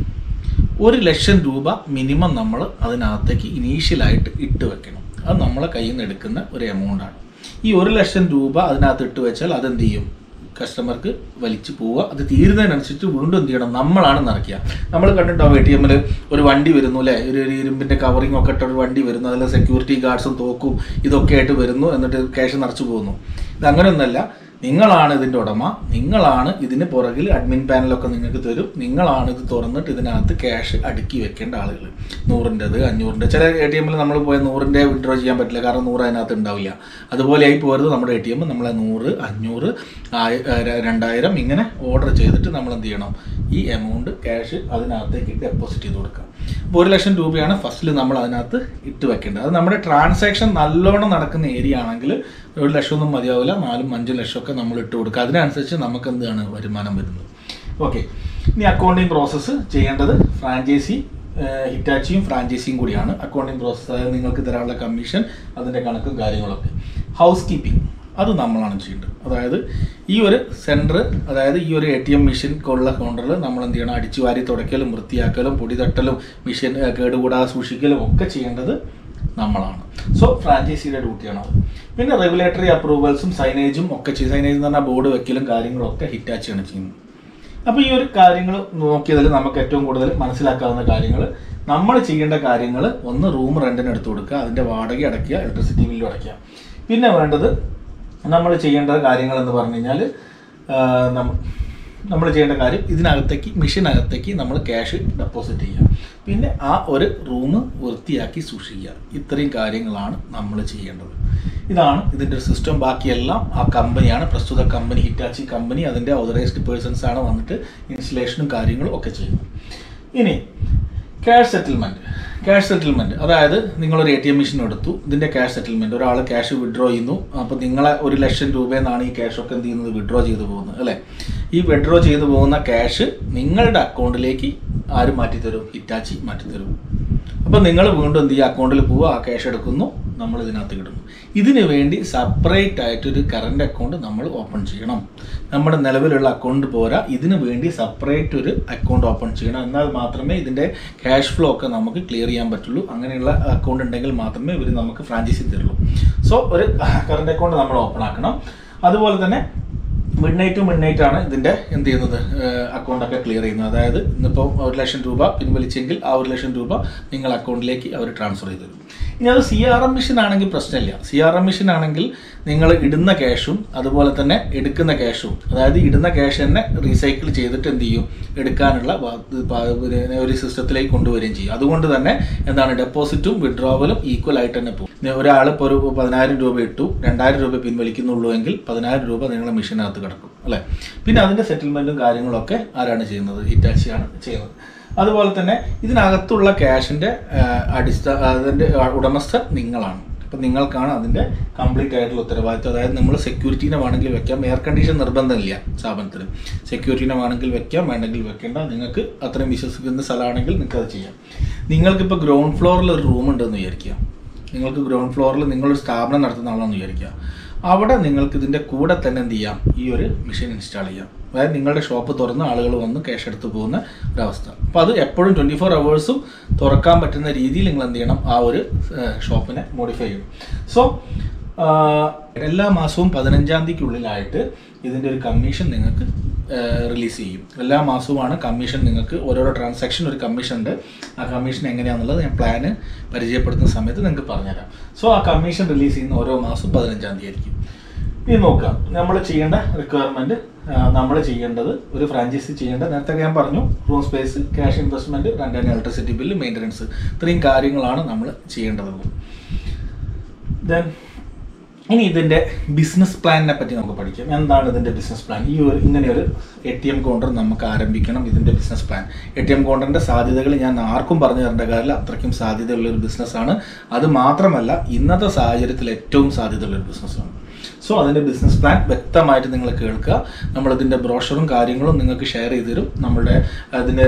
ഒരു ലക്ഷം രൂപ മിനിമം നമ്മൾ അതിനകത്തേക്ക് ഇനീഷ്യലായിട്ട് ഇട്ട് വെക്കണം അത് നമ്മളെ കയ്യിൽ നിന്ന് എടുക്കുന്ന ഒരു എമൗണ്ടാണ് ഈ ഒരു ലക്ഷം രൂപ അതിനകത്ത് ഇട്ട് വെച്ചാൽ അതെന്ത് ചെയ്യും കസ്റ്റമർക്ക് വലിച്ചു പോവുക അത് തീരുന്നതിനനുസരിച്ച് വീണ്ടും എന്ത് ചെയ്യണം നമ്മളാണ് നിറയ്ക്കുക നമ്മൾ കണ്ടിട്ടുണ്ടാവും എ ടി എമ്മിൽ ഒരു വണ്ടി വരുന്നു അല്ലേ ഒരു ഒരു ഇരുമ്പിൻ്റെ കവറിങ് ഒക്കെ ഇട്ട ഒരു വണ്ടി വരുന്നു അതിൽ സെക്യൂരിറ്റി ഗാർഡ്സും തോക്കും ഇതൊക്കെ ആയിട്ട് വരുന്നു എന്നിട്ട് ക്യാഷ് നിറച്ചു പോകുന്നു ഇത് അങ്ങനെയൊന്നല്ല നിങ്ങളാണ് ഇതിൻ്റെ ഉടമ നിങ്ങളാണ് ഇതിന് പുറകിൽ അഡ്മിൻ പാനലൊക്കെ നിങ്ങൾക്ക് തരും നിങ്ങളാണ് ഇത് തുറന്നിട്ട് ഇതിനകത്ത് ക്യാഷ് അടുക്കി വെക്കേണ്ട ആളുകൾ നൂറിൻ്റെത് അഞ്ഞൂറിൻ്റെ ചില എ ടി എമ്മിൽ നമ്മൾ പോയ നൂറിൻ്റെ വിഡ്രോ ചെയ്യാൻ പറ്റില്ല കാരണം നൂറ് അതിനകത്ത് ഉണ്ടാവില്ല അതുപോലെ ആയി പോരുത് നമ്മുടെ എ ടി എം നമ്മളെ നൂറ് അഞ്ഞൂറ് ആയി- ആ, ര- രണ്ടായിരം ഇങ്ങനെ ഓർഡർ ചെയ്തിട്ട് നമ്മൾ എന്ത് ചെയ്യണം ഈ എമൗണ്ട് ക്യാഷ് അതിനകത്തേക്ക് ഡെപ്പോസിറ്റ് ചെയ്ത് കൊടുക്കാം അപ്പോൾ ഒരു ലക്ഷം രൂപയാണ് ഫസ്റ്റിൽ നമ്മൾ അതിനകത്ത് ഇട്ട് വെക്കേണ്ടത് അത് നമ്മുടെ ട്രാൻസാക്ഷൻ നല്ലോണം നടക്കുന്ന ഏരിയ ആണെങ്കിൽ ഒരു ലക്ഷമൊന്നും മതിയാവില്ല നാലും അഞ്ചും ലക്ഷമൊക്കെ നമ്മൾ ഇട്ട് കൊടുക്കുക അതിനനുസരിച്ച് നമുക്ക് എന്താണ് വരുമാനം വരുന്നത് ഓക്കെ ഇനി അക്കൗണ്ടിങ് പ്രോസസ്സ് ചെയ്യേണ്ടത് ഫ്രാഞ്ചൈസി ഹിറ്റാച്ചിയും ഫ്രാഞ്ചൈസിയും കൂടിയാണ് അക്കൗണ്ടിങ് പ്രോസസ്സ് അതായത് നിങ്ങൾക്ക് തരാനുള്ള കമ്മീഷൻ അതിൻ്റെ കണക്കും കാര്യങ്ങളൊക്കെ ഹൗസ് കീപ്പിംഗ് അത് നമ്മളാണ് ചെയ്യേണ്ടത് അതായത് ഈ ഒരു സെൻറ്റർ അതായത് ഈ ഒരു എ ടി എം മെഷീൻ ഉള്ള കൗണ്ടറിൽ നമ്മൾ എന്ത് ചെയ്യണം അടിച്ചു വാരി തുടയ്ക്കലും വൃത്തിയാക്കലും പൊടി തട്ടലും മെഷീൻ ഏഹ്, കേടുകൂടാതെ സൂക്ഷിക്കലും ഒക്കെ ചെയ്യേണ്ടത് നമ്മളാണ് സോ ഫ്രാഞ്ചൈസിയുടെ ഡ്യൂട്ടിയാണ് അത് പിന്നെ റെഗുലേറ്ററി അപ്രൂവൽസും സൈനേജും ഒക്കെ ചെയ്യും സൈനേജ് എന്ന് പറഞ്ഞാൽ ബോർഡ് വെക്കലും കാര്യങ്ങളും ഒക്കെ ഹിറ്റാച്ചിയാണ് ചെയ്യുന്നത് അപ്പോൾ ഈ ഒരു കാര്യങ്ങൾ നോക്കിയതിൽ നമുക്ക് ഏറ്റവും കൂടുതൽ മനസ്സിലാക്കാവുന്ന കാര്യങ്ങൾ നമ്മൾ ചെയ്യേണ്ട കാര്യങ്ങൾ ഒന്ന് റൂം റെൻറ്റിന് എടുത്തു കൊടുക്കുക അതിൻ്റെ വാടക അടയ്ക്കുക ഇലക്ട്രിസിറ്റി ബില്ലും അടയ്ക്കുക പിന്നെ വേണ്ടത് നമ്മൾ ചെയ്യേണ്ട കാര്യങ്ങൾ എന്ന് പറഞ്ഞു കഴിഞ്ഞാൽ നമ്മൾ ചെയ്യേണ്ട കാര്യം ഇതിനകത്തേക്ക് മെഷീനകത്തേക്ക് നമ്മൾ ക്യാഷ് ഡെപ്പോസിറ്റ് ചെയ്യുക പിന്നെ ആ ഒരു റൂം വൃത്തിയാക്കി സൂക്ഷിക്കുക ഇത്രയും കാര്യങ്ങളാണ് നമ്മൾ ചെയ്യേണ്ടത് ഇതാണ് ഇതിൻ്റെ ഒരു സിസ്റ്റം ബാക്കിയെല്ലാം ആ കമ്പനിയാണ് പ്രസ്തുത കമ്പനി ഹിറ്റാച്ചി കമ്പനി അതിൻ്റെ ഓതറൈസ്ഡ് പേഴ്സൺസ് ആണ് വന്നിട്ട് ഇൻസ്റ്റലേഷനും കാര്യങ്ങളും ഒക്കെ ചെയ്യുന്നത് ഇനി ക്യാഷ് സെറ്റിൽമെൻറ്റ് ക്യാഷ് സെറ്റിൽമെൻറ്റ് അതായത് നിങ്ങളൊരു എ ടി എം മെഷീൻ എടുത്തു ഇതിൻ്റെ ക്യാഷ് സെറ്റിൽമെൻറ്റ് ഒരാൾ ക്യാഷ് വിഡ്രോ ചെയ്യുന്നു അപ്പോൾ നിങ്ങളെ ഒരു ലക്ഷം രൂപയെന്നാണ് ഈ ക്യാഷ് ഒക്കെ എന്ത് ചെയ്യുന്നത് വിഡ്രോ ചെയ്തു പോകുന്നത് അല്ലേ ഈ വിഡ്രോ ചെയ്തു പോകുന്ന ക്യാഷ് നിങ്ങളുടെ അക്കൗണ്ടിലേക്ക് ആര് മാറ്റിത്തരും ഹിറ്റാച്ചി മാറ്റിത്തരും അപ്പോൾ നിങ്ങൾ വീണ്ടും എന്ത് ചെയ്യുക അക്കൗണ്ടിൽ പോവുക ആ ക്യാഷ് എടുക്കുന്നു നമ്മൾ ഇതിനകത്ത് ഇടുന്നു ഇതിന് വേണ്ടി സെപ്പറേറ്റ് ആയിട്ടൊരു കറണ്ട് അക്കൗണ്ട് നമ്മൾ ഓപ്പൺ ചെയ്യണം നമ്മുടെ നിലവിലുള്ള അക്കൗണ്ട് പോരാ ഇതിന് വേണ്ടി സെപ്പറേറ്റ് ഒരു അക്കൗണ്ട് ഓപ്പൺ ചെയ്യണം എന്നാൽ മാത്രമേ ഇതിൻ്റെ ക്യാഷ് ഫ്ലോ ഒക്കെ നമുക്ക് ക്ലിയർ ചെയ്യാൻ പറ്റുള്ളൂ അങ്ങനെയുള്ള അക്കൗണ്ട് ഉണ്ടെങ്കിൽ മാത്രമേ ഇവർ നമുക്ക് ഫ്രാഞ്ചൈസി തരുള്ളൂ സോ ഒരു കറണ്ട് അക്കൗണ്ട് നമ്മൾ ഓപ്പൺ ആക്കണം അതുപോലെ തന്നെ midnight to midnight ആണ് ഇതിന്റെ എന്ത് ചെയ്യുന്നത് അക്കൗണ്ട് ഒക്കെ ക്ലിയർ ചെയ്യുന്നത് അതായത് ഇന്നിപ്പോൾ ഒരു ലക്ഷം രൂപ പിൻവലിച്ചെങ്കിൽ ആ ഒരു ലക്ഷം രൂപ നിങ്ങൾ അക്കൗണ്ടിലേക്ക് അവർ ട്രാൻസ്ഫർ ചെയ്ത് തരും ഇനി അത് സി ആർ എം മിഷൻ ആണെങ്കിൽ പ്രശ്നമില്ല സി ആർ എം മിഷൻ ആണെങ്കിൽ നിങ്ങൾ ഇടുന്ന ക്യാഷും അതുപോലെ തന്നെ എടുക്കുന്ന ക്യാഷും അതായത് ഇടുന്ന ക്യാഷ് തന്നെ റീസൈക്കിൾ ചെയ്തിട്ട് എന്ത് ചെയ്യും എടുക്കാനുള്ള വ- ഇത് പ- പിന്നെ ഒരു സിസ്റ്റത്തിലേക്ക് കൊണ്ടുവരികയും ചെയ്യും അതുകൊണ്ട് തന്നെ എന്താണ് ഡെപ്പോസിറ്റും വിഡ്രോവലും ഈക്വൽ ആയിട്ട് തന്നെ പോകും ഒരാൾ ഇപ്പോൾ ഒരു പതിനായിരം രൂപ ഇട്ടു രണ്ടായിരം രൂപ പിൻവലിക്കുന്നുള്ളൂ എങ്കിൽ പതിനായിരം രൂപ നിങ്ങളെ മിഷനകത്ത് കിടക്കും അല്ലേ പിന്നെ അതിൻ്റെ സെറ്റിൽമെൻറ്റും കാര്യങ്ങളൊക്കെ ആരാണ് ചെയ്യുന്നത് ഹിറ്റാച്ചിയാണ് ചെയ്യുന്നത് അതുപോലെ തന്നെ ഇതിനകത്തുള്ള ക്യാഷിൻ്റെ അടിസ്ഥാന അതിൻ്റെ ഉടമസ്ഥൻ നിങ്ങളാണ് അപ്പം നിങ്ങൾക്കാണ് അതിൻ്റെ കംപ്ലീറ്റ് ആയിട്ടുള്ള ഉത്തരവാദിത്വം അതായത് നമ്മൾ സെക്യൂരിറ്റീനെ വേണമെങ്കിൽ വെക്കാം എയർ കണ്ടീഷൻ നിർബന്ധമില്ല സ്ഥാപനത്തിന് സെക്യൂരിറ്റീനെ വേണമെങ്കിൽ വെക്കാം വേണമെങ്കിൽ വെക്കേണ്ട നിങ്ങൾക്ക് അത്രയും വിശ്വസിക്കുന്ന സ്ഥലമാണെങ്കിൽ നിങ്ങൾക്ക് അത് ചെയ്യാം നിങ്ങൾക്കിപ്പോൾ ഗ്രൗണ്ട് ഫ്ലോറിൽ ഒരു റൂം ഉണ്ടെന്ന് വിചാരിക്കുക നിങ്ങൾക്ക് ഗ്രൗണ്ട് ഫ്ലോറിൽ നിങ്ങളൊരു സ്ഥാപനം നടത്തുന്ന ആളാണെന്ന് വിചാരിക്കുക അവിടെ നിങ്ങൾക്ക് ഇതിൻ്റെ കൂടെ തന്നെ എന്ത് ചെയ്യാം ഈ ഒരു മെഷീൻ ഇൻസ്റ്റാൾ ചെയ്യാം അതായത് നിങ്ങളുടെ ഷോപ്പ് തുറന്ന് ആളുകൾ വന്ന് ക്യാഷ് എടുത്ത് പോകുന്ന ഒരവസ്ഥ അപ്പോൾ അത് എപ്പോഴും ട്വൻറ്റി ഫോർ അവേഴ്സും തുറക്കാൻ പറ്റുന്ന രീതിയിൽ നിങ്ങൾ എന്ത് ചെയ്യണം ആ ഒരു ഷോപ്പിനെ മോഡിഫൈ ചെയ്യണം സോ എല്ലാ മാസവും പതിനഞ്ചാം തീയതിക്കുള്ളിലായിട്ട് ഇതിൻ്റെ ഒരു കമ്മീഷൻ നിങ്ങൾക്ക് റിലീസ് ചെയ്യും എല്ലാ മാസവുമാണ് കമ്മീഷൻ നിങ്ങൾക്ക് ഓരോരോ ട്രാൻസാക്ഷൻ ഒരു കമ്മീഷൻ ഉണ്ട് ആ കമ്മീഷൻ എങ്ങനെയാണെന്നുള്ളത് ഞാൻ പ്ലാന് പരിചയപ്പെടുത്തുന്ന സമയത്ത് നിങ്ങൾക്ക് പറഞ്ഞുതരാം സോ ആ കമ്മീഷൻ റിലീസ് ചെയ്യുന്ന ഓരോ മാസവും പതിനഞ്ചാം തീയതി ആയിരിക്കും ഇനി നോക്കാം നമ്മൾ ചെയ്യേണ്ട റിക്വയർമെന്റ് നമ്മൾ ചെയ്യേണ്ടത് ഒരു ഫ്രാഞ്ചൈസി ചെയ്യേണ്ട നേരത്തെ ഞാൻ പറഞ്ഞു room space cash investment rent and electricity bill maintenance ഇത്രയും കാര്യങ്ങളാണ് നമ്മൾ ചെയ്യേണ്ടതുള്ളൂ ദെൻ ഇനി ഇതിൻ്റെ ബിസിനസ് പ്ലാനിനെ പറ്റി നമുക്ക് പഠിക്കാം എന്താണ് ഇതിൻ്റെ ബിസിനസ് പ്ലാൻ ഈ ഒരു ഇങ്ങനെ ഒരു എ ടി എം കൗണ്ടർ നമുക്ക് ആരംഭിക്കണം ഇതിൻ്റെ business plan A T M കൗണ്ടറിൻ്റെ സാധ്യതകൾ ഞാൻ ആർക്കും പറഞ്ഞു തരേണ്ട കാര്യമില്ല അത്രയ്ക്കും സാധ്യതയുള്ള ഒരു ബിസിനസ്സാണ് അത് മാത്രമല്ല ഇന്നത്തെ സാഹചര്യത്തിൽ ഏറ്റവും സാധ്യതയുള്ള ഒരു ബിസിനസ്സാണ് സോ അതിൻ്റെ ബിസിനസ് പ്ലാൻ വ്യക്തമായിട്ട് നിങ്ങൾ കേൾക്കുക നമ്മളിതിൻ്റെ ബ്രോഷറും കാര്യങ്ങളും നിങ്ങൾക്ക് ഷെയർ ചെയ്ത് തരും നമ്മുടെ അതിൻ്റെ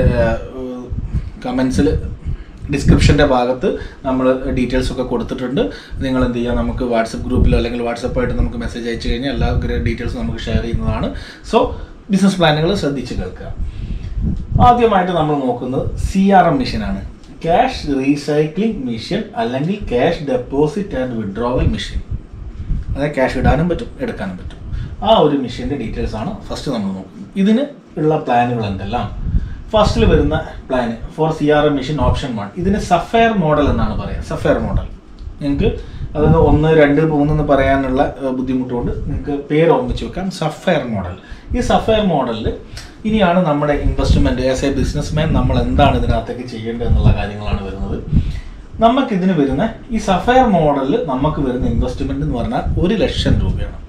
കമൻസിൽ ഡിസ്ക്രിപ്ഷൻ്റെ ഭാഗത്ത് നമ്മൾ ഡീറ്റെയിൽസ് ഒക്കെ കൊടുത്തിട്ടുണ്ട് നിങ്ങൾ എന്ത് ചെയ്യുക നമുക്ക് വാട്സപ്പ് ഗ്രൂപ്പിലോ അല്ലെങ്കിൽ വാട്സപ്പായിട്ട് നമുക്ക് മെസ്സേജ് അയച്ചു കഴിഞ്ഞാൽ എല്ലാ ഡീറ്റെയിൽസും നമുക്ക് ഷെയർ ചെയ്യുന്നതാണ് സോ ബിസിനസ് പ്ലാനുകൾ ശ്രദ്ധിച്ച് കേൾക്കുക ആദ്യമായിട്ട് നമ്മൾ നോക്കുന്നത് സി ആർ എം മിഷനാണ് ക്യാഷ് റീസൈക്ലിംഗ് മിഷൻ അല്ലെങ്കിൽ cash deposit and withdrawal machine അതായത് ക്യാഷ് ഇടാനും പറ്റും എടുക്കാനും പറ്റും ആ ഒരു മിഷീൻ്റെ ഡീറ്റെയിൽസ് ആണ് ഫസ്റ്റ് നമ്മൾ നോക്കുന്നത് ഇതിന് ഉള്ള പ്ലാനുകൾ എന്തെല്ലാം ഫസ്റ്റിൽ വരുന്ന plan four C R M machine option one ഇതിന് സഫയർ മോഡൽ എന്നാണ് പറയുക സഫയർ മോഡൽ നിങ്ങൾക്ക് അതായത് ഒന്ന് രണ്ട് മൂന്ന് എന്ന് പറയാനുള്ള ഏഹ്, ബുദ്ധിമുട്ടുകൊണ്ട് നിങ്ങൾക്ക് പേര് ഓർമ്മിച്ച് വെക്കാം സഫയർ മോഡൽ ഈ സഫയർ മോഡലിൽ ഇനിയാണ് നമ്മുടെ investment as a business man നമ്മൾ എന്താണ് ഇതിനകത്തേക്ക് ചെയ്യേണ്ടത് എന്നുള്ള കാര്യങ്ങളാണ് വരുന്നത് നമുക്ക് ഇതിന് വരുന്ന ഈ സഫയർ മോഡലിൽ നമുക്ക് വരുന്ന ഇൻവെസ്റ്റ്മെന്റ് എന്ന് പറഞ്ഞാൽ ഒരു ലക്ഷം രൂപയാണ്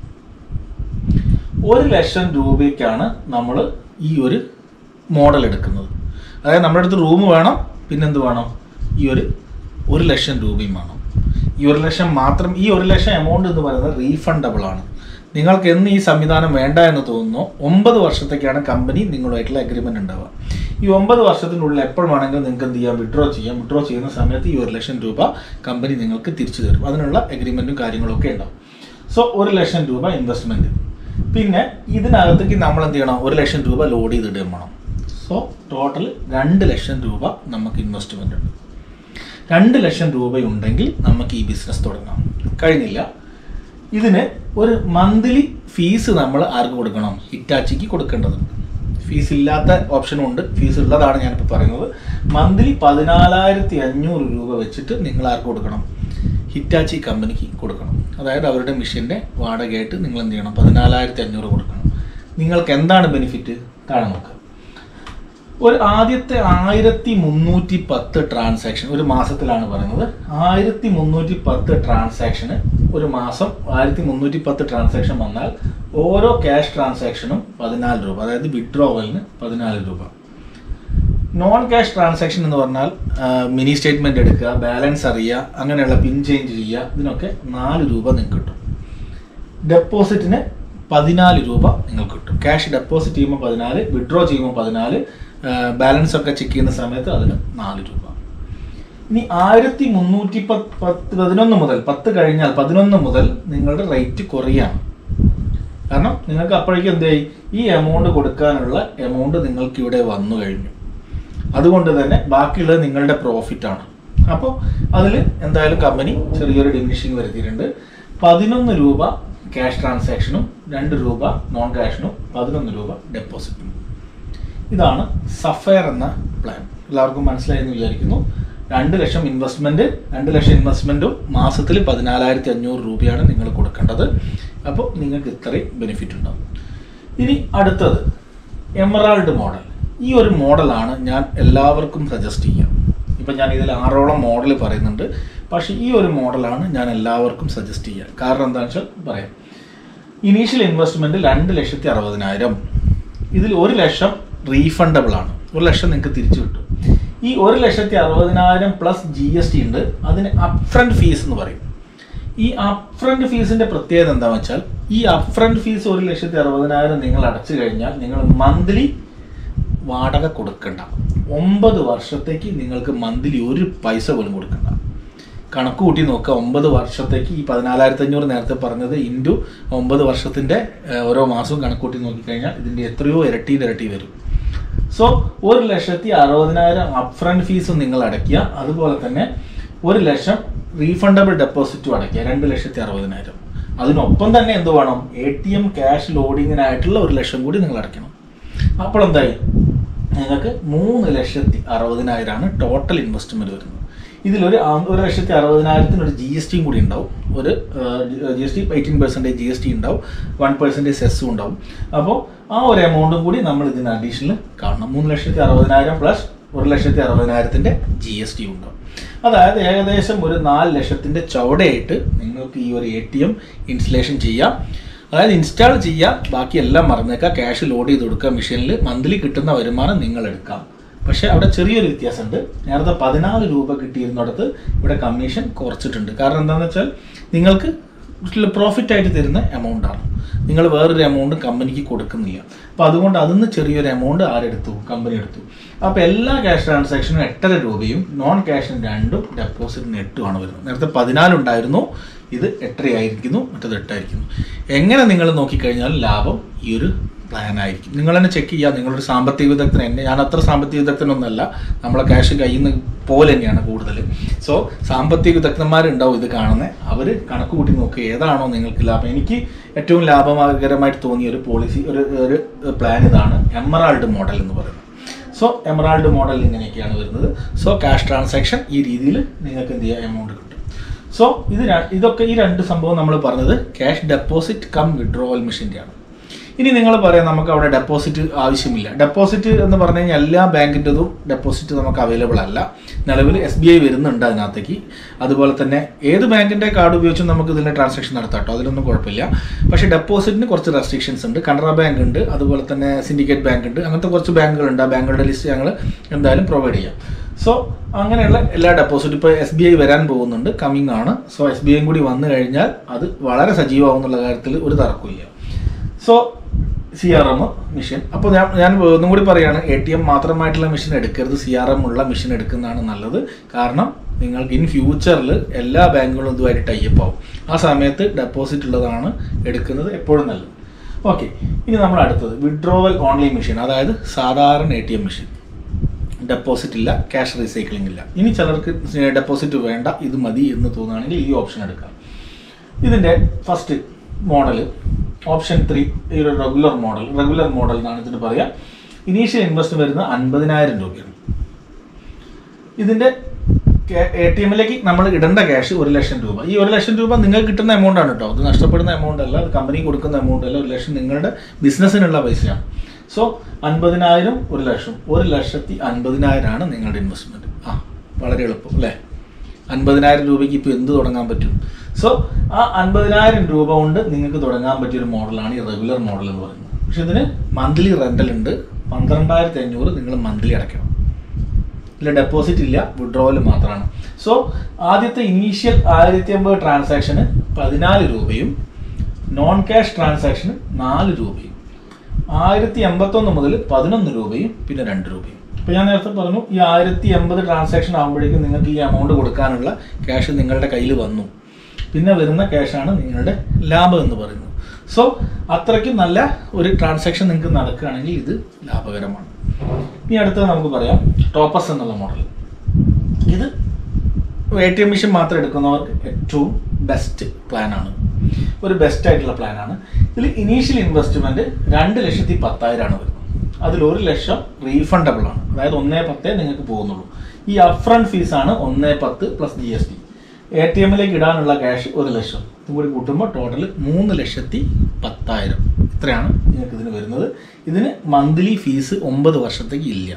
ഒരു ലക്ഷം രൂപയ്ക്കാണ് നമ്മൾ ഈ ഒരു മോഡൽ എടുക്കുന്നത് അതായത് നമ്മുടെ അടുത്ത് റൂം വേണം പിന്നെന്ത് വേണം ഈ ഒരു ഒരു ലക്ഷം രൂപയും വേണം ഈ ഒരു ലക്ഷം മാത്രം ഈ ഒരു ലക്ഷം എമൗണ്ട് എന്ന് പറയുന്നത് റീഫണ്ടബിൾ ആണ് നിങ്ങൾക്ക് എന്ന് ഈ സംവിധാനം വേണ്ട എന്ന് തോന്നുന്നു ഒമ്പത് വർഷത്തേക്കാണ് കമ്പനി നിങ്ങളുമായിട്ടുള്ള അഗ്രിമെന്റ് ഉണ്ടാവുക ഈ ഒമ്പത് വർഷത്തിനുള്ളിൽ എപ്പോൾ വേണമെങ്കിലും നിങ്ങൾക്ക് എന്ത് ചെയ്യാം വിഡ്രോ ചെയ്യാം വിഡ്രോ ചെയ്യുന്ന സമയത്ത് ഈ ഒരു ലക്ഷം രൂപ കമ്പനി നിങ്ങൾക്ക് തിരിച്ചു തരും അതിനുള്ള അഗ്രിമെന്റും കാര്യങ്ങളും ഒക്കെ ഉണ്ടാവും സോ ഒരു ലക്ഷം രൂപ ഇൻവെസ്റ്റ്മെന്റ് പിന്നെ ഇതിനകത്തേക്ക് നമ്മൾ എന്ത് ചെയ്യണം ഒരു ലക്ഷം രൂപ ലോഡ് ചെയ്തിടുകയും വേണം സോ ടോട്ടൽ രണ്ട് ലക്ഷം രൂപ നമുക്ക് ഇൻവെസ്റ്റ്മെന്റ് ഉണ്ട് രണ്ട് ലക്ഷം രൂപയുണ്ടെങ്കിൽ നമുക്ക് ഈ ബിസിനസ് തുടങ്ങാം കഴിഞ്ഞില്ല ഇതിന് ഒരു മന്ത്ലി ഫീസ് നമ്മൾ ആർക്ക് കൊടുക്കണം ഹിറ്റാച്ചിക്ക് കൊടുക്കേണ്ടതുണ്ട് ഫീസ് ഇല്ലാത്ത ഓപ്ഷനും ഉണ്ട് ഫീസ് ഉള്ളതാണ് ഞാനിപ്പോൾ പറയുന്നത് മന്ത്ലി പതിനാലായിരത്തി അഞ്ഞൂറ് രൂപ വെച്ചിട്ട് നിങ്ങൾ ആർക്ക് കൊടുക്കണം ഹിറ്റാച്ചി കമ്പനിക്ക് കൊടുക്കണം അതായത് അവരുടെ മിഷൻ്റെ വാടകയായിട്ട് നിങ്ങൾ എന്ത് ചെയ്യണം പതിനാലായിരത്തി അഞ്ഞൂറ് കൊടുക്കണം നിങ്ങൾക്ക് എന്താണ് ബെനിഫിറ്റ് താഴെ നോക്കുക ഒരു ആദ്യത്തെ ആയിരത്തി മുന്നൂറ്റി പത്ത് ട്രാൻസാക്ഷൻ ഒരു മാസത്തിലാണ് പറയുന്നത് ആയിരത്തി മുന്നൂറ്റി പത്ത് ട്രാൻസാക്ഷന് ഒരു മാസം ആയിരത്തി മുന്നൂറ്റി പത്ത് ട്രാൻസാക്ഷൻ വന്നാൽ ഓരോ ക്യാഷ് ട്രാൻസാക്ഷനും പതിനാല് രൂപ അതായത് വിഡ്രോവലിന് പതിനാല് രൂപ നോൺ ക്യാഷ് ട്രാൻസാക്ഷൻ എന്ന് പറഞ്ഞാൽ മിനി സ്റ്റേറ്റ്മെന്റ് എടുക്കുക ബാലൻസ് അറിയുക അങ്ങനെയുള്ള പിൻ ചേഞ്ച് ചെയ്യുക ഇതിനൊക്കെ നാല് രൂപ നിങ്ങൾക്ക് കിട്ടും ഡെപ്പോസിറ്റിന് പതിനാല് രൂപ നിങ്ങൾക്ക് കിട്ടും ക്യാഷ് ഡെപ്പോസിറ്റ് ചെയ്യുമ്പോൾ പതിനാല് വിഡ്രോ ചെയ്യുമ്പോൾ പതിനാല് ബാലൻസ് ഒക്കെ ചെക്ക് ചെയ്യുന്ന സമയത്ത് അതിന് നാല് രൂപ ഇനി ആയിരത്തി മുന്നൂറ്റി പത്ത് പത്ത് പതിനൊന്ന് മുതൽ പത്ത് കഴിഞ്ഞാൽ പതിനൊന്ന് മുതൽ നിങ്ങളുടെ റേറ്റ് കുറയാണ് കാരണം നിങ്ങൾക്ക് അപ്പോഴേക്കും എന്തായി ഈ എമൗണ്ട് കൊടുക്കാനുള്ള എമൗണ്ട് നിങ്ങൾക്ക് ഇവിടെ വന്നു കഴിഞ്ഞു അതുകൊണ്ട് തന്നെ ബാക്കിയുള്ളത് നിങ്ങളുടെ പ്രോഫിറ്റ് ആണ് അപ്പോൾ അതിൽ എന്തായാലും കമ്പനി ചെറിയൊരു ഡിമിനിഷിങ് വരുത്തിയിട്ടുണ്ട് പതിനൊന്ന് രൂപ ക്യാഷ് ട്രാൻസാക്ഷനും രണ്ട് രൂപ നോൺ ക്യാഷിനും പതിനൊന്ന് രൂപ ഡെപ്പോസിറ്റും ഇതാണ് സഫയർ എന്ന പ്ലാൻ എല്ലാവർക്കും മനസ്സിലായെന്ന് വിചാരിക്കുന്നു രണ്ട് ലക്ഷം ഇൻവെസ്റ്റ്മെന്റ് രണ്ട് ലക്ഷം ഇൻവെസ്റ്റ്മെന്റും മാസത്തിൽ പതിനാലായിരത്തി അഞ്ഞൂറ് രൂപയാണ് നിങ്ങൾ കൊടുക്കേണ്ടത് അപ്പോൾ നിങ്ങൾക്ക് ഇത്രയും ബെനിഫിറ്റ് ഉണ്ടാവും ഇനി അടുത്തത് എമറാൾഡ് മോഡൽ ഈ ഒരു മോഡലാണ് ഞാൻ എല്ലാവർക്കും സജസ്റ്റ് ചെയ്യാം ഇപ്പം ഞാൻ ഇതിൽ ആറോളം മോഡൽ പറയുന്നുണ്ട് പക്ഷേ ഈ ഒരു മോഡലാണ് ഞാൻ എല്ലാവർക്കും സജസ്റ്റ് ചെയ്യുക കാരണം എന്താണെന്ന് വെച്ചാൽ പറയാം ഇനീഷ്യൽ ഇൻവെസ്റ്റ്മെന്റ് രണ്ട് ലക്ഷത്തി അറുപതിനായിരം ഇതിൽ ഒരു ലക്ഷം റീഫണ്ടബിൾ ആണ് ഒരു ലക്ഷം നിങ്ങൾക്ക് തിരിച്ചു കിട്ടും ഈ ഒരു ലക്ഷത്തി അറുപതിനായിരം പ്ലസ് ജി എസ് ടി ഉണ്ട് അതിന് അപ്ഫ്രണ്ട് ഫീസ് എന്ന് പറയും ഈ അപ്ഫ്രണ്ട് ഫീസിന്റെ പ്രത്യേകത എന്താണെന്ന് വെച്ചാൽ ഈ അപ്ഫ്രണ്ട് ഫീസ് ഒരു ലക്ഷത്തി അറുപതിനായിരം നിങ്ങൾ അടച്ചു കഴിഞ്ഞാൽ നിങ്ങൾ മന്ത്ലി വാടക കൊടുക്കണ്ട ഒമ്പത് വർഷത്തേക്ക് നിങ്ങൾക്ക് മന്ത്ലി ഒരു പൈസ പോലും കൊടുക്കണ്ട കണക്ക് കൂട്ടി നോക്കുക ഒമ്പത് വർഷത്തേക്ക് ഈ പതിനാലായിരത്തി അഞ്ഞൂറ് നേരത്തെ പറഞ്ഞത് ഇൻറ്റു ഒമ്പത് വർഷത്തിൻ്റെ ഏഹ്, ഓരോ മാസവും കണക്ക് കൂട്ടി നോക്കിക്കഴിഞ്ഞാൽ ഇതിൻ്റെ എത്രയോ ഇരട്ടിയുടെ ഇരട്ടി വരും സോ ഒരു ലക്ഷത്തി അറുപതിനായിരം അപ്ഫ്രണ്ട് ഫീസും നിങ്ങൾ അടയ്ക്കുക അതുപോലെ തന്നെ ഒരു ലക്ഷം റീഫണ്ടബിൾ ഡെപ്പോസിറ്റും അടയ്ക്കുക രണ്ട് ലക്ഷത്തി അറുപതിനായിരം അതിനൊപ്പം തന്നെ എന്ത് വേണം എ ടി എം ക്യാഷ് ലോഡിങ്ങിനായിട്ടുള്ള ഒരു ലക്ഷം കൂടി നിങ്ങൾ അടയ്ക്കണം അപ്പോൾ എന്തായി നിങ്ങൾക്ക് മൂന്ന് ലക്ഷത്തി അറുപതിനായിരമാണ് ടോട്ടൽ ഇൻവെസ്റ്റ്മെന്റ് വരുന്നത് ഇതിലൊരു ആ- ഒരു ലക്ഷത്തി അറുപതിനായിരത്തിന് ഒരു ജി എസ് ടിയും കൂടി ഉണ്ടാവും ഒരു G S T eighteen percentage G S T ഉണ്ടാവും വൺ പെർസെൻറ്റേജ് സെസ്സും ഉണ്ടാവും അപ്പോൾ ആ ഒരു എമൗണ്ടും കൂടി നമ്മൾ ഇതിന് അഡീഷണൽ കാണണം മൂന്ന് ലക്ഷത്തി അറുപതിനായിരം പ്ലസ് ഒരു ലക്ഷത്തി അറുപതിനായിരത്തിൻ്റെ ജി എസ് ടി ഉണ്ടാവും അതായത് ഏകദേശം ഒരു നാല് ലക്ഷത്തിൻ്റെ ചുവടയായിട്ട് നിങ്ങൾക്ക് ഈ ഒരു എ ടി എം ഇൻസ്റ്റലേഷൻ ചെയ്യാം അതായത് ഇൻസ്റ്റാൾ ചെയ്യാം ബാക്കി എല്ലാം മറന്നേക്കാം ക്യാഷ് ലോഡ് ചെയ്ത് കൊടുക്കുക മെഷീനിൽ മന്ത്ലി കിട്ടുന്ന വരുമാനം നിങ്ങൾ എടുക്കാം പക്ഷേ അവിടെ ചെറിയൊരു വ്യത്യാസമുണ്ട് നേരത്തെ പതിനാല് രൂപ കിട്ടിയിരുന്നിടത്ത് ഇവിടെ കമ്മീഷൻ കുറച്ചിട്ടുണ്ട് കാരണം എന്താണെന്ന് വെച്ചാൽ നിങ്ങൾക്ക് പ്രോഫിറ്റ് ആയിട്ട് തരുന്ന എമൗണ്ട് ആണ് നിങ്ങൾ വേറൊരു എമൗണ്ട് കമ്പനിക്ക് കൊടുക്കുന്നില്ല അപ്പോൾ അതുകൊണ്ട് അതിന്ന് ചെറിയൊരു എമൗണ്ട് ആരെടുത്തു കമ്പനി എടുത്തു അപ്പോൾ എല്ലാ ക്യാഷ് ട്രാൻസാക്ഷനും എട്ടര രൂപയും നോൺ ക്യാഷിന് രണ്ടും ഡെപ്പോസിറ്റിന് എട്ടുമാണ് വരുന്നത് നേരത്തെ പതിനാലുണ്ടായിരുന്നു ഇത് എട്ടരയായിരിക്കുന്നു മറ്റത് എട്ടായിരിക്കുന്നു എങ്ങനെ നിങ്ങൾ നോക്കിക്കഴിഞ്ഞാൽ ലാഭം ഈ ഒരു പ്ലാൻ ആയിരിക്കും നിങ്ങൾ തന്നെ ചെക്ക് ചെയ്യുക നിങ്ങളൊരു സാമ്പത്തിക വിദഗ്ധൻ എന്നെ ഞാൻ അത്ര സാമ്പത്തിക വിദഗ്ധനൊന്നല്ല നമ്മളെ ക്യാഷ് കയ്യിൽ നിന്ന് പോലെ തന്നെയാണ് കൂടുതൽ സോ സാമ്പത്തിക വിദഗ്ധന്മാരുണ്ടാവും ഇത് കാണുന്നത് അവർ കണക്ക് കൂട്ടി നോക്കുക ഏതാണോ നിങ്ങൾക്ക് ലാഭം എനിക്ക് ഏറ്റവും ലാഭകരമായിട്ട് തോന്നിയ ഒരു പോളിസി ഒരു ഒരു പ്ലാൻ ഇതാണ് എമറാൾഡ് മോഡൽ എന്ന് പറയുന്നത് സോ എമറാൾഡ് മോഡൽ ഇങ്ങനെയൊക്കെയാണ് വരുന്നത് സോ ക്യാഷ് ട്രാൻസാക്ഷൻ ഈ രീതിയിൽ നിങ്ങൾക്ക് എന്ത് ചെയ്യാം എമൗണ്ട് കിട്ടും സോ ഇത് ര- ഇതൊക്കെ ഈ രണ്ട് സംഭവം നമ്മൾ പറഞ്ഞത് ക്യാഷ് ഡെപ്പോസിറ്റ് കം വിഡ്രോവൽ മെഷീൻ്റെയാണ് ഇനി നിങ്ങൾ പറയാം നമുക്ക് അവിടെ ഡെപ്പോസിറ്റ് ആവശ്യമില്ല ഡെപ്പോസിറ്റ് എന്ന് പറഞ്ഞു കഴിഞ്ഞാൽ എല്ലാ ബാങ്കിൻ്റെതും ഡെപ്പോസിറ്റ് നമുക്ക് അവൈലബിൾ അല്ല നിലവിൽ എസ് ബി ഐ വരുന്നുണ്ട് അതിനകത്തേക്ക് അതുപോലെ തന്നെ ഏത് ബാങ്കിൻ്റെ കാർഡ് ഉപയോഗിച്ചും നമുക്ക് ഇതിൻ്റെ ട്രാൻസാക്ഷൻ നടത്താം കേട്ടോ അതിലൊന്നും കുഴപ്പമില്ല പക്ഷേ ഡെപ്പോസിറ്റിന് കുറച്ച് റെസ്ട്രിക്ഷൻസ് ഉണ്ട് കനറ ബാങ്ക് ഉണ്ട് അതുപോലെ തന്നെ സിൻഡിക്കേറ്റ് ബാങ്ക് ഉണ്ട് അങ്ങനത്തെ കുറച്ച് ബാങ്കുകളുണ്ട് ആ ബാങ്കുകളുടെ ലിസ്റ്റ് ഞങ്ങൾ എന്തായാലും പ്രൊവൈഡ് ചെയ്യാം സോ അങ്ങനെയുള്ള എല്ലാ ഡെപ്പോസിറ്റ് ഇപ്പോൾ എസ് ബി ഐ വരാൻ പോകുന്നുണ്ട് കമ്മിങ് ആണ് സോ എസ് ബി ഐയും കൂടി വന്നു കഴിഞ്ഞാൽ അത് വളരെ സജീവമാവും എന്നുള്ള കാര്യത്തിൽ ഒരു തർക്കമില്ല so C R M machine അപ്പോൾ ഞാൻ ഞാൻ ഒന്നും കൂടി പറയാണ് എ ടി എം മാത്രമായിട്ടുള്ള മെഷീൻ എടുക്കരുത് സി ആർ എം ഉള്ള മെഷീൻ എടുക്കുന്നതാണ് നല്ലത് കാരണം നിങ്ങൾക്ക് ഇൻ ഫ്യൂച്ചറിൽ എല്ലാ ബാങ്കുകളും ഇതുമായിട്ട് ടൈപ്പ് ആവും ആ സമയത്ത് ഡെപ്പോസിറ്റ് ഉള്ളതാണ് എടുക്കുന്നത് എപ്പോഴും നല്ലത് ഓക്കെ ഇനി നമ്മൾ അടുത്തത് വിഡ്രോവൽ ഓൺലൈൻ മെഷീൻ അതായത് സാധാരണ A T M machine deposit ഇല്ല ക്യാഷ് റീസൈക്ലിംഗ് ഇല്ല ഇനി ചിലർക്ക് ഡെപ്പോസിറ്റ് വേണ്ട ഇത് മതി എന്ന് തോന്നുകയാണെങ്കിൽ ഈ ഓപ്ഷൻ എടുക്കാം ഇതിൻ്റെ ഫസ്റ്റ് മോഡൽ ഓപ്ഷൻ ത്രീ ഈ ഒരു റെഗുലർ മോഡൽ റെഗുലർ മോഡൽ എന്നാണ് ഇതിന് പറയുക ഇനീഷ്യൽ ഇൻവെസ്റ്റ് വരുന്നത് അൻപതിനായിരം രൂപയാണ് ഇതിൻ്റെ എ ടി എമ്മിലേക്ക് നമ്മൾ ഇടേണ്ട ക്യാഷ് ഒരു ലക്ഷം രൂപ ഈ ഒരു ലക്ഷം രൂപ നിങ്ങൾക്ക് കിട്ടുന്ന എമൗണ്ട് ആണ് കേട്ടോ അത് നഷ്ടപ്പെടുന്ന എമൗണ്ട് അല്ല അത് കമ്പനി കൊടുക്കുന്ന എമൗണ്ട് അല്ല ഒരു ലക്ഷം നിങ്ങളുടെ ബിസിനസ്സിനുള്ള പൈസയാണ് സോ അൻപതിനായിരം ഒരു ലക്ഷം ഒരു ലക്ഷത്തി അൻപതിനായിരമാണ് നിങ്ങളുടെ ഇൻവെസ്റ്റ്മെന്റ് ആ വളരെ എളുപ്പം അല്ലേ അൻപതിനായിരം രൂപയ്ക്ക് ഇപ്പോൾ എന്ത് തുടങ്ങാൻ പറ്റും സോ ആ അൻപതിനായിരം രൂപ കൊണ്ട് നിങ്ങൾക്ക് തുടങ്ങാൻ പറ്റിയ ഒരു മോഡലാണ് ഈ റെഗുലർ മോഡൽ എന്ന് പറയുന്നത് പക്ഷെ ഇതിന് മന്ത്ലി റെൻ്റൽ ഉണ്ട് പന്ത്രണ്ടായിരത്തി അഞ്ഞൂറ് നിങ്ങൾ മന്ത്ലി അടയ്ക്കണം ഇതിൽ ഡെപ്പോസിറ്റ് ഇല്ല വിഡ്രോവൽ മാത്രമാണ് സോ ആദ്യത്തെ ഇനീഷ്യൽ ആയിരത്തി അമ്പത് ട്രാൻസാക്ഷന് പതിനാല് രൂപയും നോൺ ക്യാഷ് ട്രാൻസാക്ഷന് നാല് രൂപയും ആയിരത്തി എൺപത്തൊന്ന് മുതൽ പതിനൊന്ന് രൂപയും പിന്നെ രണ്ട് രൂപയും അപ്പോൾ ഞാൻ നേരത്തെ പറഞ്ഞു ഈ ആയിരത്തി എൺപത് ട്രാൻസാക്ഷൻ ആകുമ്പോഴേക്കും നിങ്ങൾക്ക് ഈ എമൗണ്ട് കൊടുക്കാനുള്ള ക്യാഷ് നിങ്ങളുടെ കയ്യിൽ വന്നു പിന്നെ വരുന്ന ക്യാഷാണ് നിങ്ങളുടെ ലാഭം എന്ന് പറയുന്നത് സോ അത്രയ്ക്കും നല്ല ഒരു ട്രാൻസാക്ഷൻ നിങ്ങൾക്ക് നടക്കുകയാണെങ്കിൽ ഇത് ലാഭകരമാണ് ഇനി അടുത്തത് നമുക്ക് പറയാം ടോപ്പസ് എന്നുള്ള മോഡൽ ഇത് എ ടി എം മെഷീൻ മാത്രം എടുക്കുന്നവർക്ക് ഏറ്റവും ബെസ്റ്റ് പ്ലാനാണ് ഒരു ബെസ്റ്റ് ആയിട്ടുള്ള പ്ലാനാണ് ഇതിൽ ഇനീഷ്യൽ ഇൻവെസ്റ്റ്മെന്റ് രണ്ട് ലക്ഷത്തി പത്തായിരമാണ് വരുന്നത് അതിൽ ഒരു ലക്ഷം റീഫണ്ടബിൾ ആണ് അതായത് ഒന്നേ പത്തേ നിങ്ങൾക്ക് പോകുന്നുള്ളൂ ഈ അപ്രണ്ട് ഫീസാണ് ഒന്നേ പത്ത് plus G S T A T എമ്മിലേക്ക് ഇടാനുള്ള ക്യാഷ് ഒരു ലക്ഷം ഇതും കൂടി കൂട്ടുമ്പോൾ ടോട്ടൽ മൂന്ന് ലക്ഷത്തി പത്തായിരം ഇത്രയാണ് നിങ്ങൾക്ക് ഇതിന് വരുന്നത് ഇതിന് മന്ത്ലി ഫീസ് ഒമ്പത് വർഷത്തേക്ക് ഇല്ല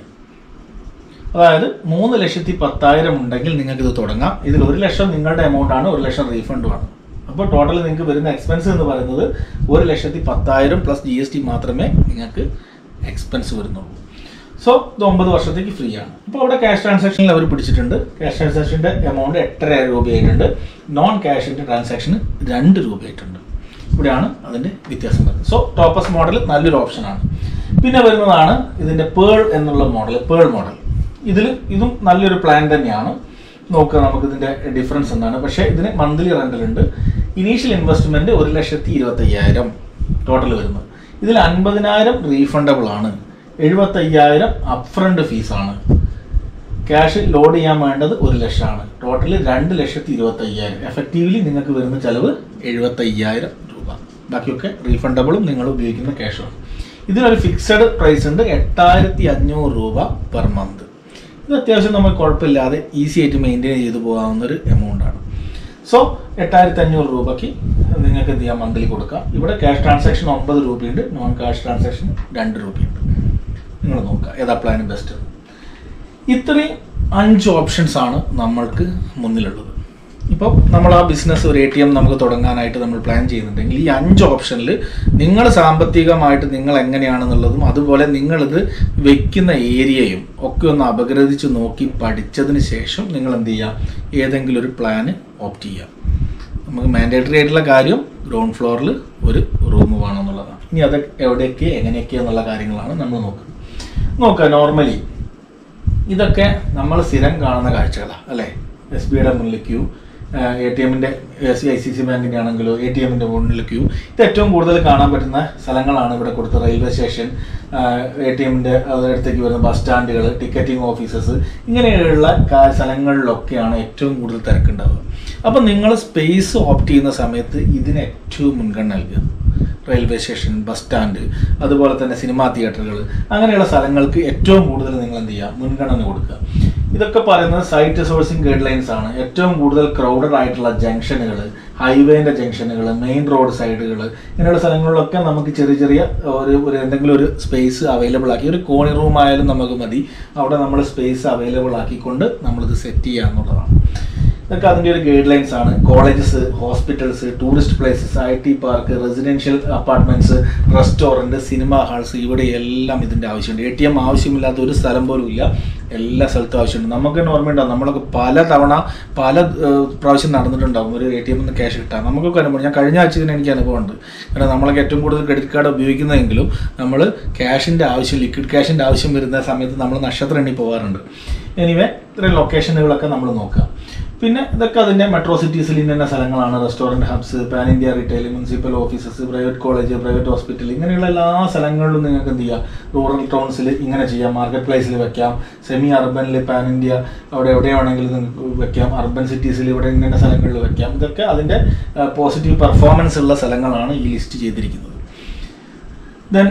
അതായത് മൂന്ന് ലക്ഷത്തി പത്തായിരം ഉണ്ടെങ്കിൽ നിങ്ങൾക്ക് ഇത് തുടങ്ങാം ഇതിൽ ഒരു ലക്ഷം നിങ്ങളുടെ എമൗണ്ട് ആണ് ഒരു ലക്ഷം റീഫണ്ടുമാണ് അപ്പോൾ ടോട്ടൽ നിങ്ങൾക്ക് വരുന്ന എക്സ്പെൻസ് എന്ന് പറയുന്നത് ഒരു ലക്ഷത്തി പത്തായിരം പ്ലസ് ജി എസ് ടി മാത്രമേ നിങ്ങൾക്ക് എക്സ്പെൻസ് വരുന്നുള്ളൂ സോ ഇത് ഒമ്പത് വർഷത്തേക്ക് ഫ്രീ ആണ് ഇപ്പോൾ അവിടെ ക്യാഷ് ട്രാൻസാക്ഷനിൽ അവർ പിടിച്ചിട്ടുണ്ട് ക്യാഷ് ട്രാൻസാക്ഷൻ്റെ എമൗണ്ട് എട്ടര രൂപയായിട്ടുണ്ട് നോൺ ക്യാഷിൻ്റെ ട്രാൻസാക്ഷന് രണ്ട് രൂപയായിട്ടുണ്ട് ഇവിടെയാണ് അതിൻ്റെ വ്യത്യാസം വരുന്നത് സോ ടോപ്പസ് മോഡൽ നല്ലൊരു ഓപ്ഷനാണ് പിന്നെ വരുന്നതാണ് ഇതിൻ്റെ പേൾ എന്നുള്ള മോഡൽ പേൾ മോഡൽ ഇതിൽ ഇതും നല്ലൊരു പ്ലാൻ തന്നെയാണ് നോക്കുക നമുക്ക് ഇതിൻ്റെ ഡിഫറൻസ് എന്താണ് പക്ഷേ ഇതിന് മന്ത്ലി റെൻ്റൽ ഉണ്ട് ഇനീഷ്യൽ ഇൻവെസ്റ്റ്മെൻറ്റ് ഒരു ലക്ഷത്തി ഇരുപത്തയ്യായിരം ടോട്ടൽ വരുന്നത് ഇതിൽ അൻപതിനായിരം റീഫണ്ടബിൾ ആണ് എഴുപത്തയ്യായിരം അപ്ഫ്രണ്ട് ഫീസാണ് ക്യാഷ് ലോഡ് ചെയ്യാൻ വേണ്ടത് ഒരു ലക്ഷമാണ് ടോട്ടൽ രണ്ട് ലക്ഷത്തി ഇരുപത്തയ്യായിരം എഫക്റ്റീവ്ലി നിങ്ങൾക്ക് വരുന്ന ചിലവ് എഴുപത്തയ്യായിരം രൂപ ബാക്കിയൊക്കെ റീഫണ്ടബിളും നിങ്ങൾ ഉപയോഗിക്കുന്ന ക്യാഷുമാണ് ഇതിനൊരു ഫിക്സഡ് പ്രൈസ് ഉണ്ട് എട്ടായിരത്തി അഞ്ഞൂറ് രൂപ പെർ മന്ത് ഇത് അത്യാവശ്യം നമുക്ക് കുഴപ്പമില്ലാതെ ഈസി ആയിട്ട് മെയിൻറ്റെയിൻ ചെയ്തു പോകാവുന്ന ഒരു എമൗണ്ട് ആണ് സോ എട്ടായിരത്തി അഞ്ഞൂറ് രൂപയ്ക്ക് നിങ്ങൾക്ക് എന്ത് ചെയ്യാം മന്ത്ലി കൊടുക്കാം ഇവിടെ ക്യാഷ് ട്രാൻസാക്ഷൻ ഒമ്പത് രൂപയുണ്ട് നോൺ ക്യാഷ് ട്രാൻസാക്ഷൻ രണ്ട് രൂപയുണ്ട് നിങ്ങൾ നോക്കുക ഏതാ പ്ലാൻ ബെസ്റ്റ് ഇത്രയും അഞ്ച് ഓപ്ഷൻസ് ആണ് നമ്മൾക്ക് മുന്നിലുള്ളത് ഇപ്പോൾ നമ്മൾ ആ ബിസിനസ് ഒരു എ ടി എം നമുക്ക് തുടങ്ങാനായിട്ട് നമ്മൾ പ്ലാൻ ചെയ്യുന്നുണ്ടെങ്കിൽ ഈ അഞ്ച് ഓപ്ഷനിൽ നിങ്ങൾ സാമ്പത്തികമായിട്ട് നിങ്ങൾ എങ്ങനെയാണെന്നുള്ളതും അതുപോലെ നിങ്ങളിത് വെക്കുന്ന ഏരിയയും ഒക്കെ ഒന്ന് അപഗ്രഥിച്ച് നോക്കി പഠിച്ചതിന് ശേഷം നിങ്ങൾ എന്ത് ചെയ്യുക ഏതെങ്കിലും ഒരു പ്ലാന് ഓപ്റ്റ് ചെയ്യുക നമുക്ക് മാൻഡേറ്ററി ആയിട്ടുള്ള കാര്യം ഗ്രൗണ്ട് ഫ്ലോറിൽ ഒരു റൂം വേണമെന്നുള്ളതാണ് ഇനി അത് എവിടെയൊക്കെ എങ്ങനെയൊക്കെ എന്നുള്ള കാര്യങ്ങളാണ് നമ്മൾ നോക്കുന്നത് നോക്കുക നോർമലി ഇതൊക്കെ നമ്മൾ സ്ഥിരം കാണുന്ന കാഴ്ചകളാണ് അല്ലേ എസ് ബിയുടെ മുന്നിൽ ക്യൂ എ ടി എമ്മിൻ്റെ സി ഐ സി സി ബാങ്കിൻ്റെ ആണെങ്കിലോ എ ടി എമ്മിൻ്റെ മുന്നിൽ ക്യൂ ഇത് ഏറ്റവും കൂടുതൽ കാണാൻ പറ്റുന്ന സ്ഥലങ്ങളാണ് ഇവിടെ കൊടുത്ത റെയിൽവേ സ്റ്റേഷൻ എ ടി എമ്മിൻ്റെ അടുത്തേക്ക് വരുന്ന ബസ് സ്റ്റാൻഡുകൾ ടിക്കറ്റിംഗ് ഓഫീസസ് ഇങ്ങനെയുള്ള കാ- സ്ഥലങ്ങളിലൊക്കെയാണ് ഏറ്റവും കൂടുതൽ തിരക്കുണ്ടാവുക അപ്പം നിങ്ങൾ സ്പേസ് ഓപ്റ്റ് ചെയ്യുന്ന സമയത്ത് ഇതിന് ഏറ്റവും മുൻഗണന നൽകുക റെയിൽവേ സ്റ്റേഷൻ ബസ് സ്റ്റാൻഡ് അതുപോലെ തന്നെ സിനിമാ തിയേറ്ററുകൾ അങ്ങനെയുള്ള സ്ഥലങ്ങൾക്ക് ഏറ്റവും കൂടുതൽ നിങ്ങൾ എന്ത് ചെയ്യുക മുൻഗണന കൊടുക്കുക ഇതൊക്കെ പറയുന്നത് സൈറ്റ് സോഴ്സിംഗ് ഗൈഡ് ലൈൻസ് ആണ് ഏറ്റവും കൂടുതൽ ക്രൗഡഡ് ആയിട്ടുള്ള ജംഗ്ഷനുകൾ ഹൈവേൻ്റെ ജംഗ്ഷനുകൾ മെയിൻ റോഡ് സൈഡുകൾ ഇങ്ങനെയുള്ള സ്ഥലങ്ങളിലൊക്കെ നമുക്ക് ചെറിയ ചെറിയ ഒരു ഒരു എന്തെങ്കിലും ഒരു സ്പേസ് അവൈലബിൾ ആക്കി ഒരു കോണി റൂം ആയാലും നമുക്ക് മതി അവിടെ നമ്മൾ സ്പേസ് അവൈലബിൾ ആക്കിക്കൊണ്ട് നമ്മളിത് സെറ്റ് ചെയ്യുക എന്നുള്ളതാണ് ഇതൊക്കെ അതിൻ്റെ ഒരു ഗൈഡ് ലൈൻസ് ആണ് colleges hospitals tourist places I T park residential apartments restaurant cinema halls ഇവിടെ എല്ലാം ഇതിൻ്റെ ആവശ്യമുണ്ട് എ ടി എം ആവശ്യമില്ലാത്ത ഒരു സ്ഥലം പോലും ഇല്ല എല്ലാ സ്ഥലത്തും ആവശ്യമുണ്ട് നമുക്ക് തന്നെ ഓർമ്മയുണ്ടാവും നമ്മളൊക്കെ പല തവണ പല ഏഹ്, പ്രാവശ്യം നടന്നിട്ടുണ്ടാവും ഒരു എ ടി എമ്മിൽ നിന്ന് ക്യാഷ് കിട്ടാൻ നമുക്കൊക്കെ അനുഭവം ഞാൻ കഴിഞ്ഞ ആഴ്ച ഇതിന് എനിക്ക് അനുഭവമുണ്ട് കാരണം നമ്മളൊക്കെ ഏറ്റവും കൂടുതൽ ക്രെഡിറ്റ് കാർഡ് ഉപയോഗിക്കുന്നതെങ്കിലും നമ്മൾ ക്യാഷിൻ്റെ ആവശ്യം ലിക്വിഡ് ക്യാഷിൻ്റെ ആവശ്യം വരുന്ന സമയത്ത് നമ്മൾ നക്ഷത്രം എണ്ണി പോകാറുണ്ട് എനിവേ ഇത്രയും ലൊക്കേഷനുകളൊക്കെ നമ്മൾ നോക്കുക പിന്നെ ഇതൊക്കെ അതിൻ്റെ മെട്രോ സിറ്റീസിൽ ഇന്ന സ്ഥലങ്ങളാണ് restaurant hubs pan India retail municipal offices private college private hospital ഇങ്ങനെയുള്ള എല്ലാ സ്ഥലങ്ങളിലും നിങ്ങൾക്ക് എന്ത് ചെയ്യാം റൂറൽ ടൗൺസിൽ ഇങ്ങനെ ചെയ്യാം മാർക്കറ്റ് പ്ലേസിൽ വെക്കാം സെമി അർബനിൽ പാൻ ഇന്ത്യ അവിടെ എവിടെ വേണമെങ്കിലും നിങ്ങൾക്ക് വെക്കാം അർബൻ സിറ്റീസിൽ ഇവിടെ ഇങ്ങനെ സ്ഥലങ്ങളിൽ വെക്കാം ഇതൊക്കെ അതിൻ്റെ പോസിറ്റീവ് പെർഫോമൻസ് ഉള്ള സ്ഥലങ്ങളാണ് ഈ ലിസ്റ്റ് ചെയ്തിരിക്കുന്നത് then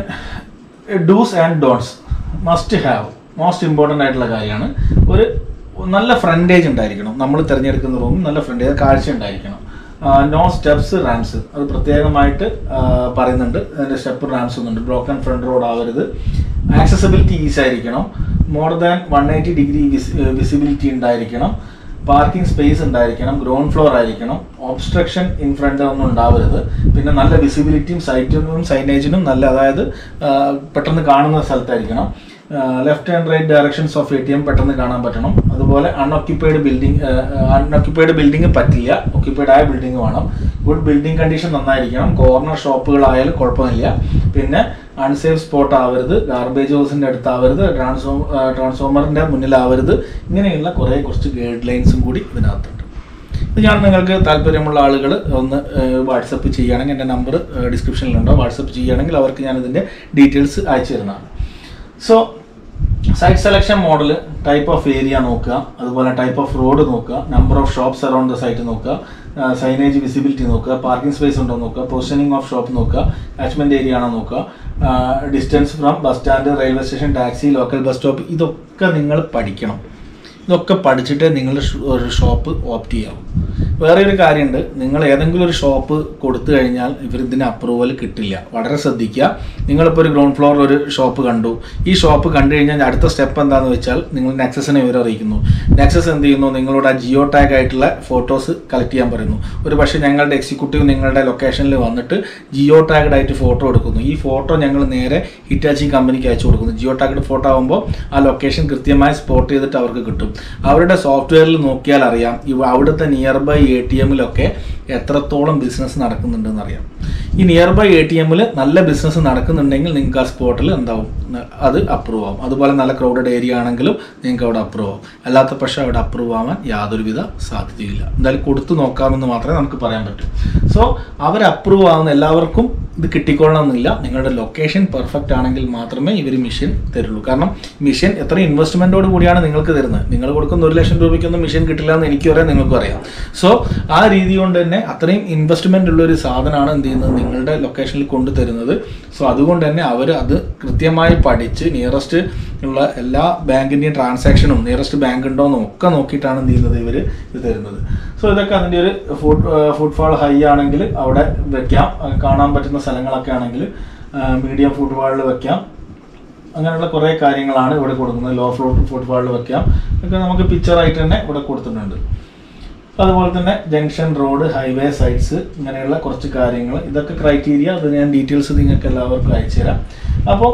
dos and don'ts must have most important ആയിട്ടുള്ള കാര്യമാണ് ഒരു നല്ല ഫ്രണ്ടേജ് ഉണ്ടായിരിക്കണം നമ്മൾ തിരഞ്ഞെടുക്കുന്ന റൂമിൽ നല്ല ഫ്രണ്ടേജ് കാഴ്ച ഉണ്ടായിരിക്കണം നോ സ്റ്റെപ്സ് റാംസ് അത് പ്രത്യേകമായിട്ട് ആ, പറയുന്നുണ്ട് അതിൻ്റെ സ്റ്റെപ്പ് റാംസ് ഒന്നുണ്ട് ബ്രോക്കൺ ഫ്രണ്ട് റോഡ് ആവരുത് ആക്സസിബിലിറ്റി ഈസ് ആയിരിക്കണം more than one eighty degree visibility ഉണ്ടായിരിക്കണം പാർക്കിംഗ് സ്പേസ് ഉണ്ടായിരിക്കണം ഗ്രൗണ്ട് ഫ്ലോർ ആയിരിക്കണം ഒബ്സ്ട്രക്ഷൻ ഇൻ ഫ്രണ്ട് ഒന്നും ഉണ്ടാവരുത് പിന്നെ നല്ല വിസിബിലിറ്റിയും സൈറ്റിനും സൈനേജിനും നല്ല അതായത് ആ, പെട്ടെന്ന് കാണുന്ന സ്ഥലത്തായിരിക്കണം left and right directions of A T M പെട്ടെന്ന് കാണാൻ പറ്റണം അതുപോലെ അൺഒക്യുപ്പൈഡ് ബിൽഡിംഗ് അൺഒക്യുപ്പൈഡ് ബിൽഡിംഗ് പറ്റില്ല ഒക്യുപ്പൈഡ് ആയ ബിൽഡിംഗ് വേണം ഗുഡ് ബിൽഡിംഗ് കണ്ടീഷൻ നന്നായിരിക്കണം കോർണർ ഷോപ്പുകളായാലും കുഴപ്പമില്ല പിന്നെ അൺസേഫ് സ്പോട്ട് ആവരുത് ഗാർബേജ് ഹൗസിന്റെ അടുത്താവരുത് ട്രാൻസ്ഫോ ട്രാൻസ്ഫോമറിന്റെ മുന്നിലാവരുത് ഇങ്ങനെയുള്ള കുറേ കുറച്ച് ഗൈഡ് ലൈൻസും കൂടി ഇതിനകത്തുണ്ട് ഇത് ഞാൻ നിങ്ങൾക്ക് താല്പര്യമുള്ള ആളുകൾ ഒന്ന് വാട്സപ്പ് ചെയ്യുകയാണെങ്കിൽ എൻ്റെ നമ്പർ ഡിസ്ക്രിപ്ഷനിലുണ്ടോ വാട്സപ്പ് ചെയ്യുകയാണെങ്കിൽ അവർക്ക് ഞാൻ ഇതിൻ്റെ ഡീറ്റെയിൽസ് അയച്ചു തരുന്നതാണ് so site selection model type of area നോക്കുക അതുപോലെ ടൈപ്പ് ഓഫ് റോഡ് നോക്കുക number of shops around the site നോക്കുക സൈനേജ് വിസിബിലിറ്റി നോക്കുക പാർക്കിംഗ് സ്പേസ് ഉണ്ടോ നോക്കുക പൊസിഷനിങ് ഓഫ് ഷോപ്പ് നോക്കുക കാച്ച്മെന്റ് ഏരിയ ആണോ നോക്കുക distance from bus stand railway station taxi local bus stop ഇതൊക്കെ നിങ്ങൾ പഠിക്കണം ഇതൊക്കെ പഠിച്ചിട്ടേ നിങ്ങൾ ഒരു ഷോപ്പ് ഓപ്റ്റ് ചെയ്യാവൂ വേറെ ഒരു കാര്യമുണ്ട് നിങ്ങൾ ഏതെങ്കിലും ഒരു ഷോപ്പ് കൊടുത്തു കഴിഞ്ഞാൽ ഇവർ ഇതിന് അപ്രൂവൽ കിട്ടില്ല വളരെ ശ്രദ്ധിക്കുക നിങ്ങളിപ്പോൾ ഒരു ഗ്രൗണ്ട് ഫ്ലോറിൽ ഒരു ഷോപ്പ് കണ്ടു ഈ ഷോപ്പ് കണ്ടു കഴിഞ്ഞാൽ അടുത്ത സ്റ്റെപ്പ് എന്താണെന്ന് വെച്ചാൽ നിങ്ങൾ നെക്സസിനെ ഇവർ അറിയിക്കുന്നു നെക്സസ് എന്ത് ചെയ്യുന്നു നിങ്ങളോട് ആ ജിയോ ടാഗ് ആയിട്ടുള്ള ഫോട്ടോസ് കളക്ട് ചെയ്യാൻ പറയുന്നു ഒരു പക്ഷേ ഞങ്ങളുടെ എക്സിക്യൂട്ടീവ് നിങ്ങളുടെ ലൊക്കേഷനിൽ വന്നിട്ട് ജിയോ ടാഗ്ഡ് ആയിട്ട് ഫോട്ടോ എടുക്കുന്നു ഈ ഫോട്ടോ ഞങ്ങൾ നേരെ ഹിറ്റാച്ചി കമ്പനിക്ക് അയച്ചു കൊടുക്കുന്നു ജിയോ ടാഗ്ഡ് ഫോട്ടോ ആകുമ്പോൾ ആ ലൊക്കേഷൻ കൃത്യമായി സ്പോട്ട് ചെയ്തിട്ട് അവർക്ക് കിട്ടും അവരുടെ സോഫ്റ്റ്വെയറിൽ നോക്കിയാൽ അറിയാം ഇവ അവിടുത്തെ നിയർ ബൈ എ ടി എമ്മിലൊക്കെ എത്രത്തോളം ബിസിനസ് നടക്കുന്നുണ്ടെന്ന് അറിയാം ഈ നിയർ ബൈ എ ടി എമ്മിൽ നല്ല ബിസിനസ് നടക്കുന്നുണ്ടെങ്കിൽ നിങ്ങൾക്ക് ആ സ്പോട്ടിൽ എന്താവും അത് അപ്രൂവ് ആവും അതുപോലെ നല്ല ക്രൗഡഡ് ഏരിയ ആണെങ്കിലും നിങ്ങൾക്ക് അവിടെ അപ്രൂവ് ആവും അല്ലാത്ത പക്ഷേ അവിടെ അപ്രൂവ് ആവാൻ യാതൊരുവിധ സാധ്യതയില്ല എന്തായാലും കൊടുത്തു നോക്കാമെന്ന് മാത്രമേ നമുക്ക് പറയാൻ പറ്റൂ സോ അവർ അപ്രൂവ് ആവുന്ന എല്ലാവർക്കും ഇത് കിട്ടിക്കൊള്ളണമെന്നില്ല നിങ്ങളുടെ ലൊക്കേഷൻ പെർഫെക്റ്റ് ആണെങ്കിൽ മാത്രമേ ഇവർ മിഷൻ തരുള്ളൂ കാരണം മിഷൻ എത്ര ഇൻവെസ്റ്റ്മെന്റോട് കൂടിയാണ് നിങ്ങൾക്ക് തരുന്നത് നിങ്ങൾ കൊടുക്കുന്ന ഒരു ലക്ഷം രൂപയ്ക്കൊന്നും മിഷൻ കിട്ടില്ല എന്ന് എനിക്കും അറിയാം നിങ്ങൾക്കും അറിയാം സോ ആ രീതി കൊണ്ട് തന്നെ അത്രയും ഇൻവെസ്റ്റ്മെന്റ് ഉള്ള ഒരു സാധനമാണ് എന്ത് ചെയ്യുന്നത് നിങ്ങളുടെ ലൊക്കേഷനിൽ കൊണ്ടുതരുന്നത് സോ അതുകൊണ്ട് തന്നെ അവർ അത് കൃത്യമായി പഠിച്ച് നിയറസ്റ്റ് ഉള്ള എല്ലാ ബാങ്കിൻ്റെയും ട്രാൻസാക്ഷനും നിയറസ്റ്റ് ബാങ്ക് ഉണ്ടോ എന്നും ഒക്കെ നോക്കിയിട്ടാണ് എന്ത് ചെയ്യുന്നത് ഇവർ ഇത് തരുന്നത് സോ ഇതൊക്കെ അതിൻ്റെ ഒരു ഫുഡ് ഫുട്ഫാൾ ഹൈ ആണെങ്കിൽ അവിടെ വെക്കാം അഹ് കാണാൻ പറ്റുന്ന സ്ഥലങ്ങളൊക്കെ ആണെങ്കിൽ മീഡിയം ഫുട്ഫാളിൽ വെക്കാം അങ്ങനെയുള്ള കുറേ കാര്യങ്ങളാണ് ഇവിടെ കൊടുക്കുന്നത് ലോ ഫ്ലോട്ട് ഫുട്ഫാളിൽ വെക്കാം ഒക്കെ നമുക്ക് പിക്ചറായിട്ട് തന്നെ ഇവിടെ കൊടുത്തിട്ടുണ്ട് അതുപോലെ തന്നെ ജംഗ്ഷൻ റോഡ് ഹൈവേ സൈറ്റ്സ് ഇങ്ങനെയുള്ള കുറച്ച് കാര്യങ്ങൾ ഇതൊക്കെ ക്രൈറ്റീരിയ അത് ഞാൻ ഡീറ്റെയിൽസ് നിങ്ങൾക്ക് എല്ലാവർക്കും അയച്ചു തരാം അപ്പോൾ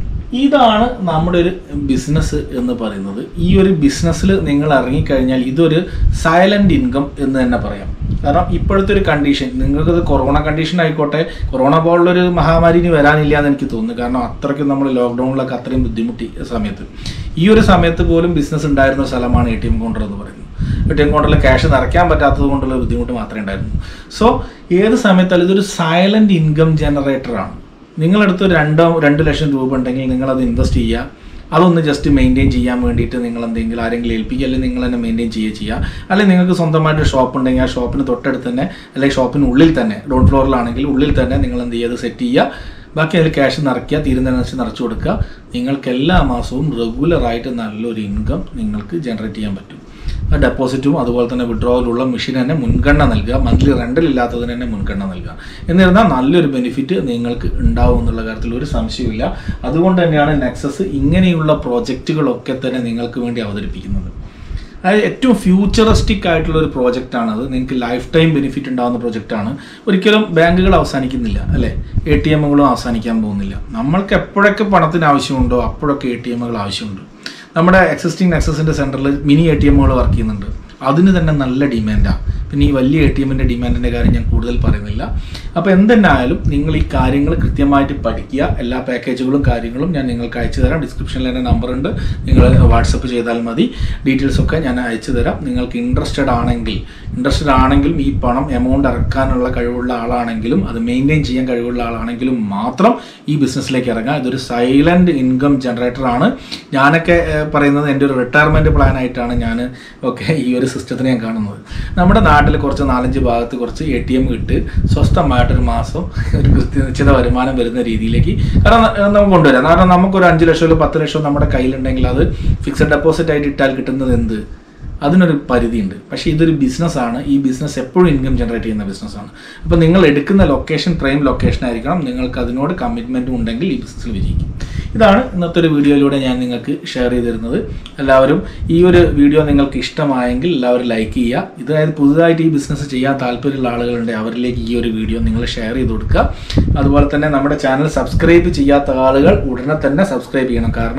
ഇതാണ് നമ്മുടെ ഒരു ബിസിനസ് എന്ന് പറയുന്നത് ഈ ഒരു ബിസിനസ്സിൽ നിങ്ങൾ ഇറങ്ങിക്കഴിഞ്ഞാൽ ഇതൊരു സൈലന്റ് ഇൻകം എന്ന് തന്നെ പറയാം കാരണം ഇപ്പോഴത്തെ ഒരു കണ്ടീഷൻ നിങ്ങൾക്കത് കൊറോണ കണ്ടീഷൻ ആയിക്കോട്ടെ കൊറോണ പോലുള്ളൊരു മഹാമാരി ഇനി വരാനില്ല എന്ന് എനിക്ക് തോന്നുന്നു കാരണം അത്രയ്ക്കും നമ്മൾ ലോക്ക്ഡൗണിലൊക്കെ അത്രയും ബുദ്ധിമുട്ടി സമയത്ത് ഈ ഒരു സമയത്ത് പോലും ബിസിനസ് ഉണ്ടായിരുന്ന സ്ഥലമാണ് എ ടി എം കൗണ്ടർ എന്ന് പറയുന്നത് എ ടി എം കൗണ്ടറിൽ ക്യാഷ് നിറയ്ക്കാൻ പറ്റാത്തത് കൊണ്ടുള്ള ബുദ്ധിമുട്ട് മാത്രമേ ഉണ്ടായിരുന്നു സോ ഏത് സമയത്താലും ഇതൊരു സൈലന്റ് ഇൻകം ജനറേറ്റർ ആണ് നിങ്ങളടുത്ത് ഒരു രണ്ടോ രണ്ട് ലക്ഷം രൂപ ഉണ്ടെങ്കിൽ നിങ്ങളത് ഇൻവെസ്റ്റ് ചെയ്യുക അതൊന്ന് ജസ്റ്റ് മെയിൻറ്റെയിൻ ചെയ്യാൻ വേണ്ടിയിട്ട് നിങ്ങൾ എന്തെങ്കിലും ആരെങ്കിലും ഏൽപ്പിക്കുക അല്ലെങ്കിൽ നിങ്ങൾ തന്നെ മെയിൻറ്റെയിൻ ചെയ്യുക ചെയ്യുക അല്ലെങ്കിൽ നിങ്ങൾക്ക് സ്വന്തമായിട്ട് ഷോപ്പ് ഉണ്ടെങ്കിൽ ആ ഷോപ്പിന് തൊട്ടടുത്ത് തന്നെ അല്ലെങ്കിൽ ഷോപ്പിനുള്ളിൽ തന്നെ ഗ്രൗണ്ട് ഫ്ലോറിലാണെങ്കിൽ ഉള്ളിൽ തന്നെ നിങ്ങൾ എന്ത് ചെയ്യുക സെറ്റ് ചെയ്യുക ബാക്കി അതിൽ ക്യാഷ് നിറയ്ക്കുക തീരുന്നതിനനുസരിച്ച് നിറച്ചു കൊടുക്കുക നിങ്ങൾക്ക് എല്ലാ മാസവും റെഗുലറായിട്ട് നല്ലൊരു ഇൻകം നിങ്ങൾക്ക് ജനറേറ്റ് ചെയ്യാൻ പറ്റും ആ ഡെപ്പോസിറ്റും അതുപോലെ തന്നെ വിഡ്രോവലുള്ള മെഷീൻ തന്നെ മുൻഗണന നൽകുക മന്ത്ലി റെൻ്റൽ ഇല്ലാത്തതിന് തന്നെ മുൻഗണന നൽകുക എന്നിരുന്നാൽ നല്ലൊരു ബെനിഫിറ്റ് നിങ്ങൾക്ക് ഉണ്ടാവും എന്നുള്ള കാര്യത്തിൽ ഒരു സംശയമില്ല അതുകൊണ്ട് തന്നെയാണ് നെക്സസ് ഇങ്ങനെയുള്ള പ്രോജക്റ്റുകളൊക്കെ തന്നെ നിങ്ങൾക്ക് വേണ്ടി അവതരിപ്പിക്കുന്നത് അതായത് ഏറ്റവും ഫ്യൂച്ചറിസ്റ്റിക് ആയിട്ടുള്ള ഒരു പ്രോജക്റ്റ് ആണ് അത് നിങ്ങൾക്ക് ലൈഫ് ടൈം ബെനിഫിറ്റ് ഉണ്ടാകുന്ന പ്രോജക്റ്റാണ് ഒരിക്കലും ബാങ്കുകൾ അവസാനിക്കുന്നില്ല അല്ലേ എ ടി എമ്മുകളും അവസാനിക്കാൻ പോകുന്നില്ല നമ്മൾക്ക് എപ്പോഴൊക്കെ പണത്തിന് ആവശ്യമുണ്ടോ അപ്പോഴൊക്കെ എ ടി എമ്മുകൾ ആവശ്യമുണ്ട് നമ്മുടെ എക്സിസ്റ്റിംഗ് നെക്സസിൻ്റെ സെൻറ്ററിൽ മിനി എ ടി എമ്മുകൾ വർക്ക് ചെയ്യുന്നുണ്ട് അതിന് തന്നെ നല്ല ഡിമാൻഡാണ് പിന്നെ ഈ വലിയ എ ടി എമ്മിൻ്റെ ഡിമാൻഡിൻ്റെ കാര്യം ഞാൻ കൂടുതൽ പറയുന്നില്ല അപ്പോൾ എന്തെന്നായാലും നിങ്ങൾ ഈ കാര്യങ്ങൾ കൃത്യമായിട്ട് പഠിക്കുക എല്ലാ പാക്കേജുകളും കാര്യങ്ങളും ഞാൻ നിങ്ങൾക്ക് അയച്ചു തരാം ഡിസ്ക്രിപ്ഷനിൽ എൻ്റെ നമ്പർ ഉണ്ട് നിങ്ങൾ വാട്സപ്പ് ചെയ്താൽ മതി ഡീറ്റെയിൽസ് ഒക്കെ ഞാൻ അയച്ചു തരാം നിങ്ങൾക്ക് ഇൻട്രസ്റ്റഡ് ആണെങ്കിൽ ഇൻട്രസ്റ്റഡ് ആണെങ്കിലും ഈ പണം എമൗണ്ട് ഇറക്കാനുള്ള കഴിവുള്ള ആളാണെങ്കിലും അത് മെയിൻറ്റെയിൻ ചെയ്യാൻ കഴിവുള്ള ആളാണെങ്കിലും മാത്രം ഈ ബിസിനസ്സിലേക്ക് ഇറങ്ങാം ഇതൊരു സൈലന്റ് ഇൻകം ജനറേറ്റർ ആണ് ഞാനൊക്കെ ഏഹ്, പറയുന്നത് എൻ്റെ ഒരു റിട്ടയർമെൻറ്റ് പ്ലാൻ ആയിട്ടാണ് ഞാൻ ഒക്കെ ഈ ഒരു സിസ്റ്റത്തിനെ ഞാൻ കാണുന്നത് നമ്മുടെ നാട്ടിൽ കുറച്ച് നാലഞ്ച് ഭാഗത്ത് കുറച്ച് എ ടി എം ഇട്ട് സ്വസ്ഥമായിട്ടൊരു മാസം ഒരു കൃത്യ നിശ്ചിത വരുമാനം വരുന്ന രീതിയിലേക്ക് കാരണം ഏഹ്, നമുക്ക് കൊണ്ടുവരാം കാരണം നമുക്കൊരു അഞ്ച് ലക്ഷമോ പത്ത് ലക്ഷമോ നമ്മുടെ കയ്യിലുണ്ടെങ്കിൽ അത് ഫിക്സഡ് ഡെപ്പോസിറ്റ് ആയിട്ട് ഇട്ടാൽ കിട്ടുന്നത് എന്ത് അതിനൊരു പരിധിയുണ്ട് പക്ഷേ ഇതൊരു ബിസിനസ്സാണ് ഈ ബിസിനസ് എപ്പോഴും ഇൻകം ജനറേറ്റ് ചെയ്യുന്ന ബിസിനസ്സാണ് അപ്പോൾ നിങ്ങൾ എടുക്കുന്ന ലൊക്കേഷൻ പ്രൈം ലൊക്കേഷൻ ആയിരിക്കണം നിങ്ങൾക്ക് അതിനോട് കമ്മിറ്റ്മെൻറ്റും ഉണ്ടെങ്കിൽ ഈ ബിസിനസ്സിൽ വിജയിക്കും ഇതാണ് ഇന്നത്തെ ഒരു വീഡിയോയിലൂടെ ഞാൻ നിങ്ങൾക്ക് ഷെയർ ചെയ്ത് തരുന്നത് എല്ലാവരും ഈ ഒരു വീഡിയോ നിങ്ങൾക്ക് ഇഷ്ടമായെങ്കിൽ എല്ലാവരും ലൈക്ക് ചെയ്യുക ഇതായത് പുതുതായിട്ട് ഈ ബിസിനസ് ചെയ്യാൻ താല്പര്യമുള്ള ആളുകളുണ്ട് അവരിലേക്ക് ഈ ഒരു വീഡിയോ നിങ്ങൾ ഷെയർ ചെയ്ത് കൊടുക്കുക അതുപോലെ തന്നെ നമ്മുടെ ചാനൽ സബ്സ്ക്രൈബ് ചെയ്യാത്ത ആളുകൾ ഉടനെ തന്നെ സബ്സ്ക്രൈബ് ചെയ്യണം കാരണം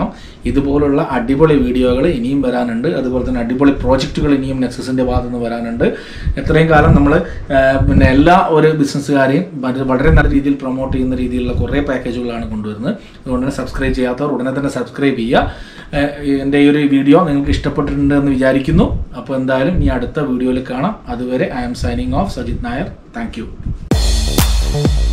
ഇതുപോലുള്ള അടിപൊളി വീഡിയോകൾ ഇനിയും വരാനുണ്ട് അതുപോലെ തന്നെ അടിപൊളി പ്രോജക്റ്റുകൾ ഇനിയും നെക്സസിൻ്റെ ഭാഗത്തു നിന്ന് വരാനുണ്ട് എത്രയും കാലം നമ്മൾ പിന്നെ എല്ലാ ഒരു ബിസിനസ്സുകാരെയും വളരെ- വളരെ നല്ല രീതിയിൽ പ്രൊമോട്ട് ചെയ്യുന്ന രീതിയിലുള്ള കുറേ പാക്കേജുകളാണ് കൊണ്ടുവരുന്നത് അതുകൊണ്ട് തന്നെ സബ്സ്ക്രൈബ് ചെയ്യാത്തവർ ഉടനെ തന്നെ സബ്സ്ക്രൈബ് ചെയ്യുക ഏഹ് എൻ്റെ ഈ ഒരു വീഡിയോ നിങ്ങൾക്ക് ഇഷ്ടപ്പെട്ടിട്ടുണ്ട് എന്ന് വിചാരിക്കുന്നു അപ്പോൾ എന്തായാലും ഈ അടുത്ത വീഡിയോയിൽ കാണാം അതുവരെ I'm signing off Sajith Nair thank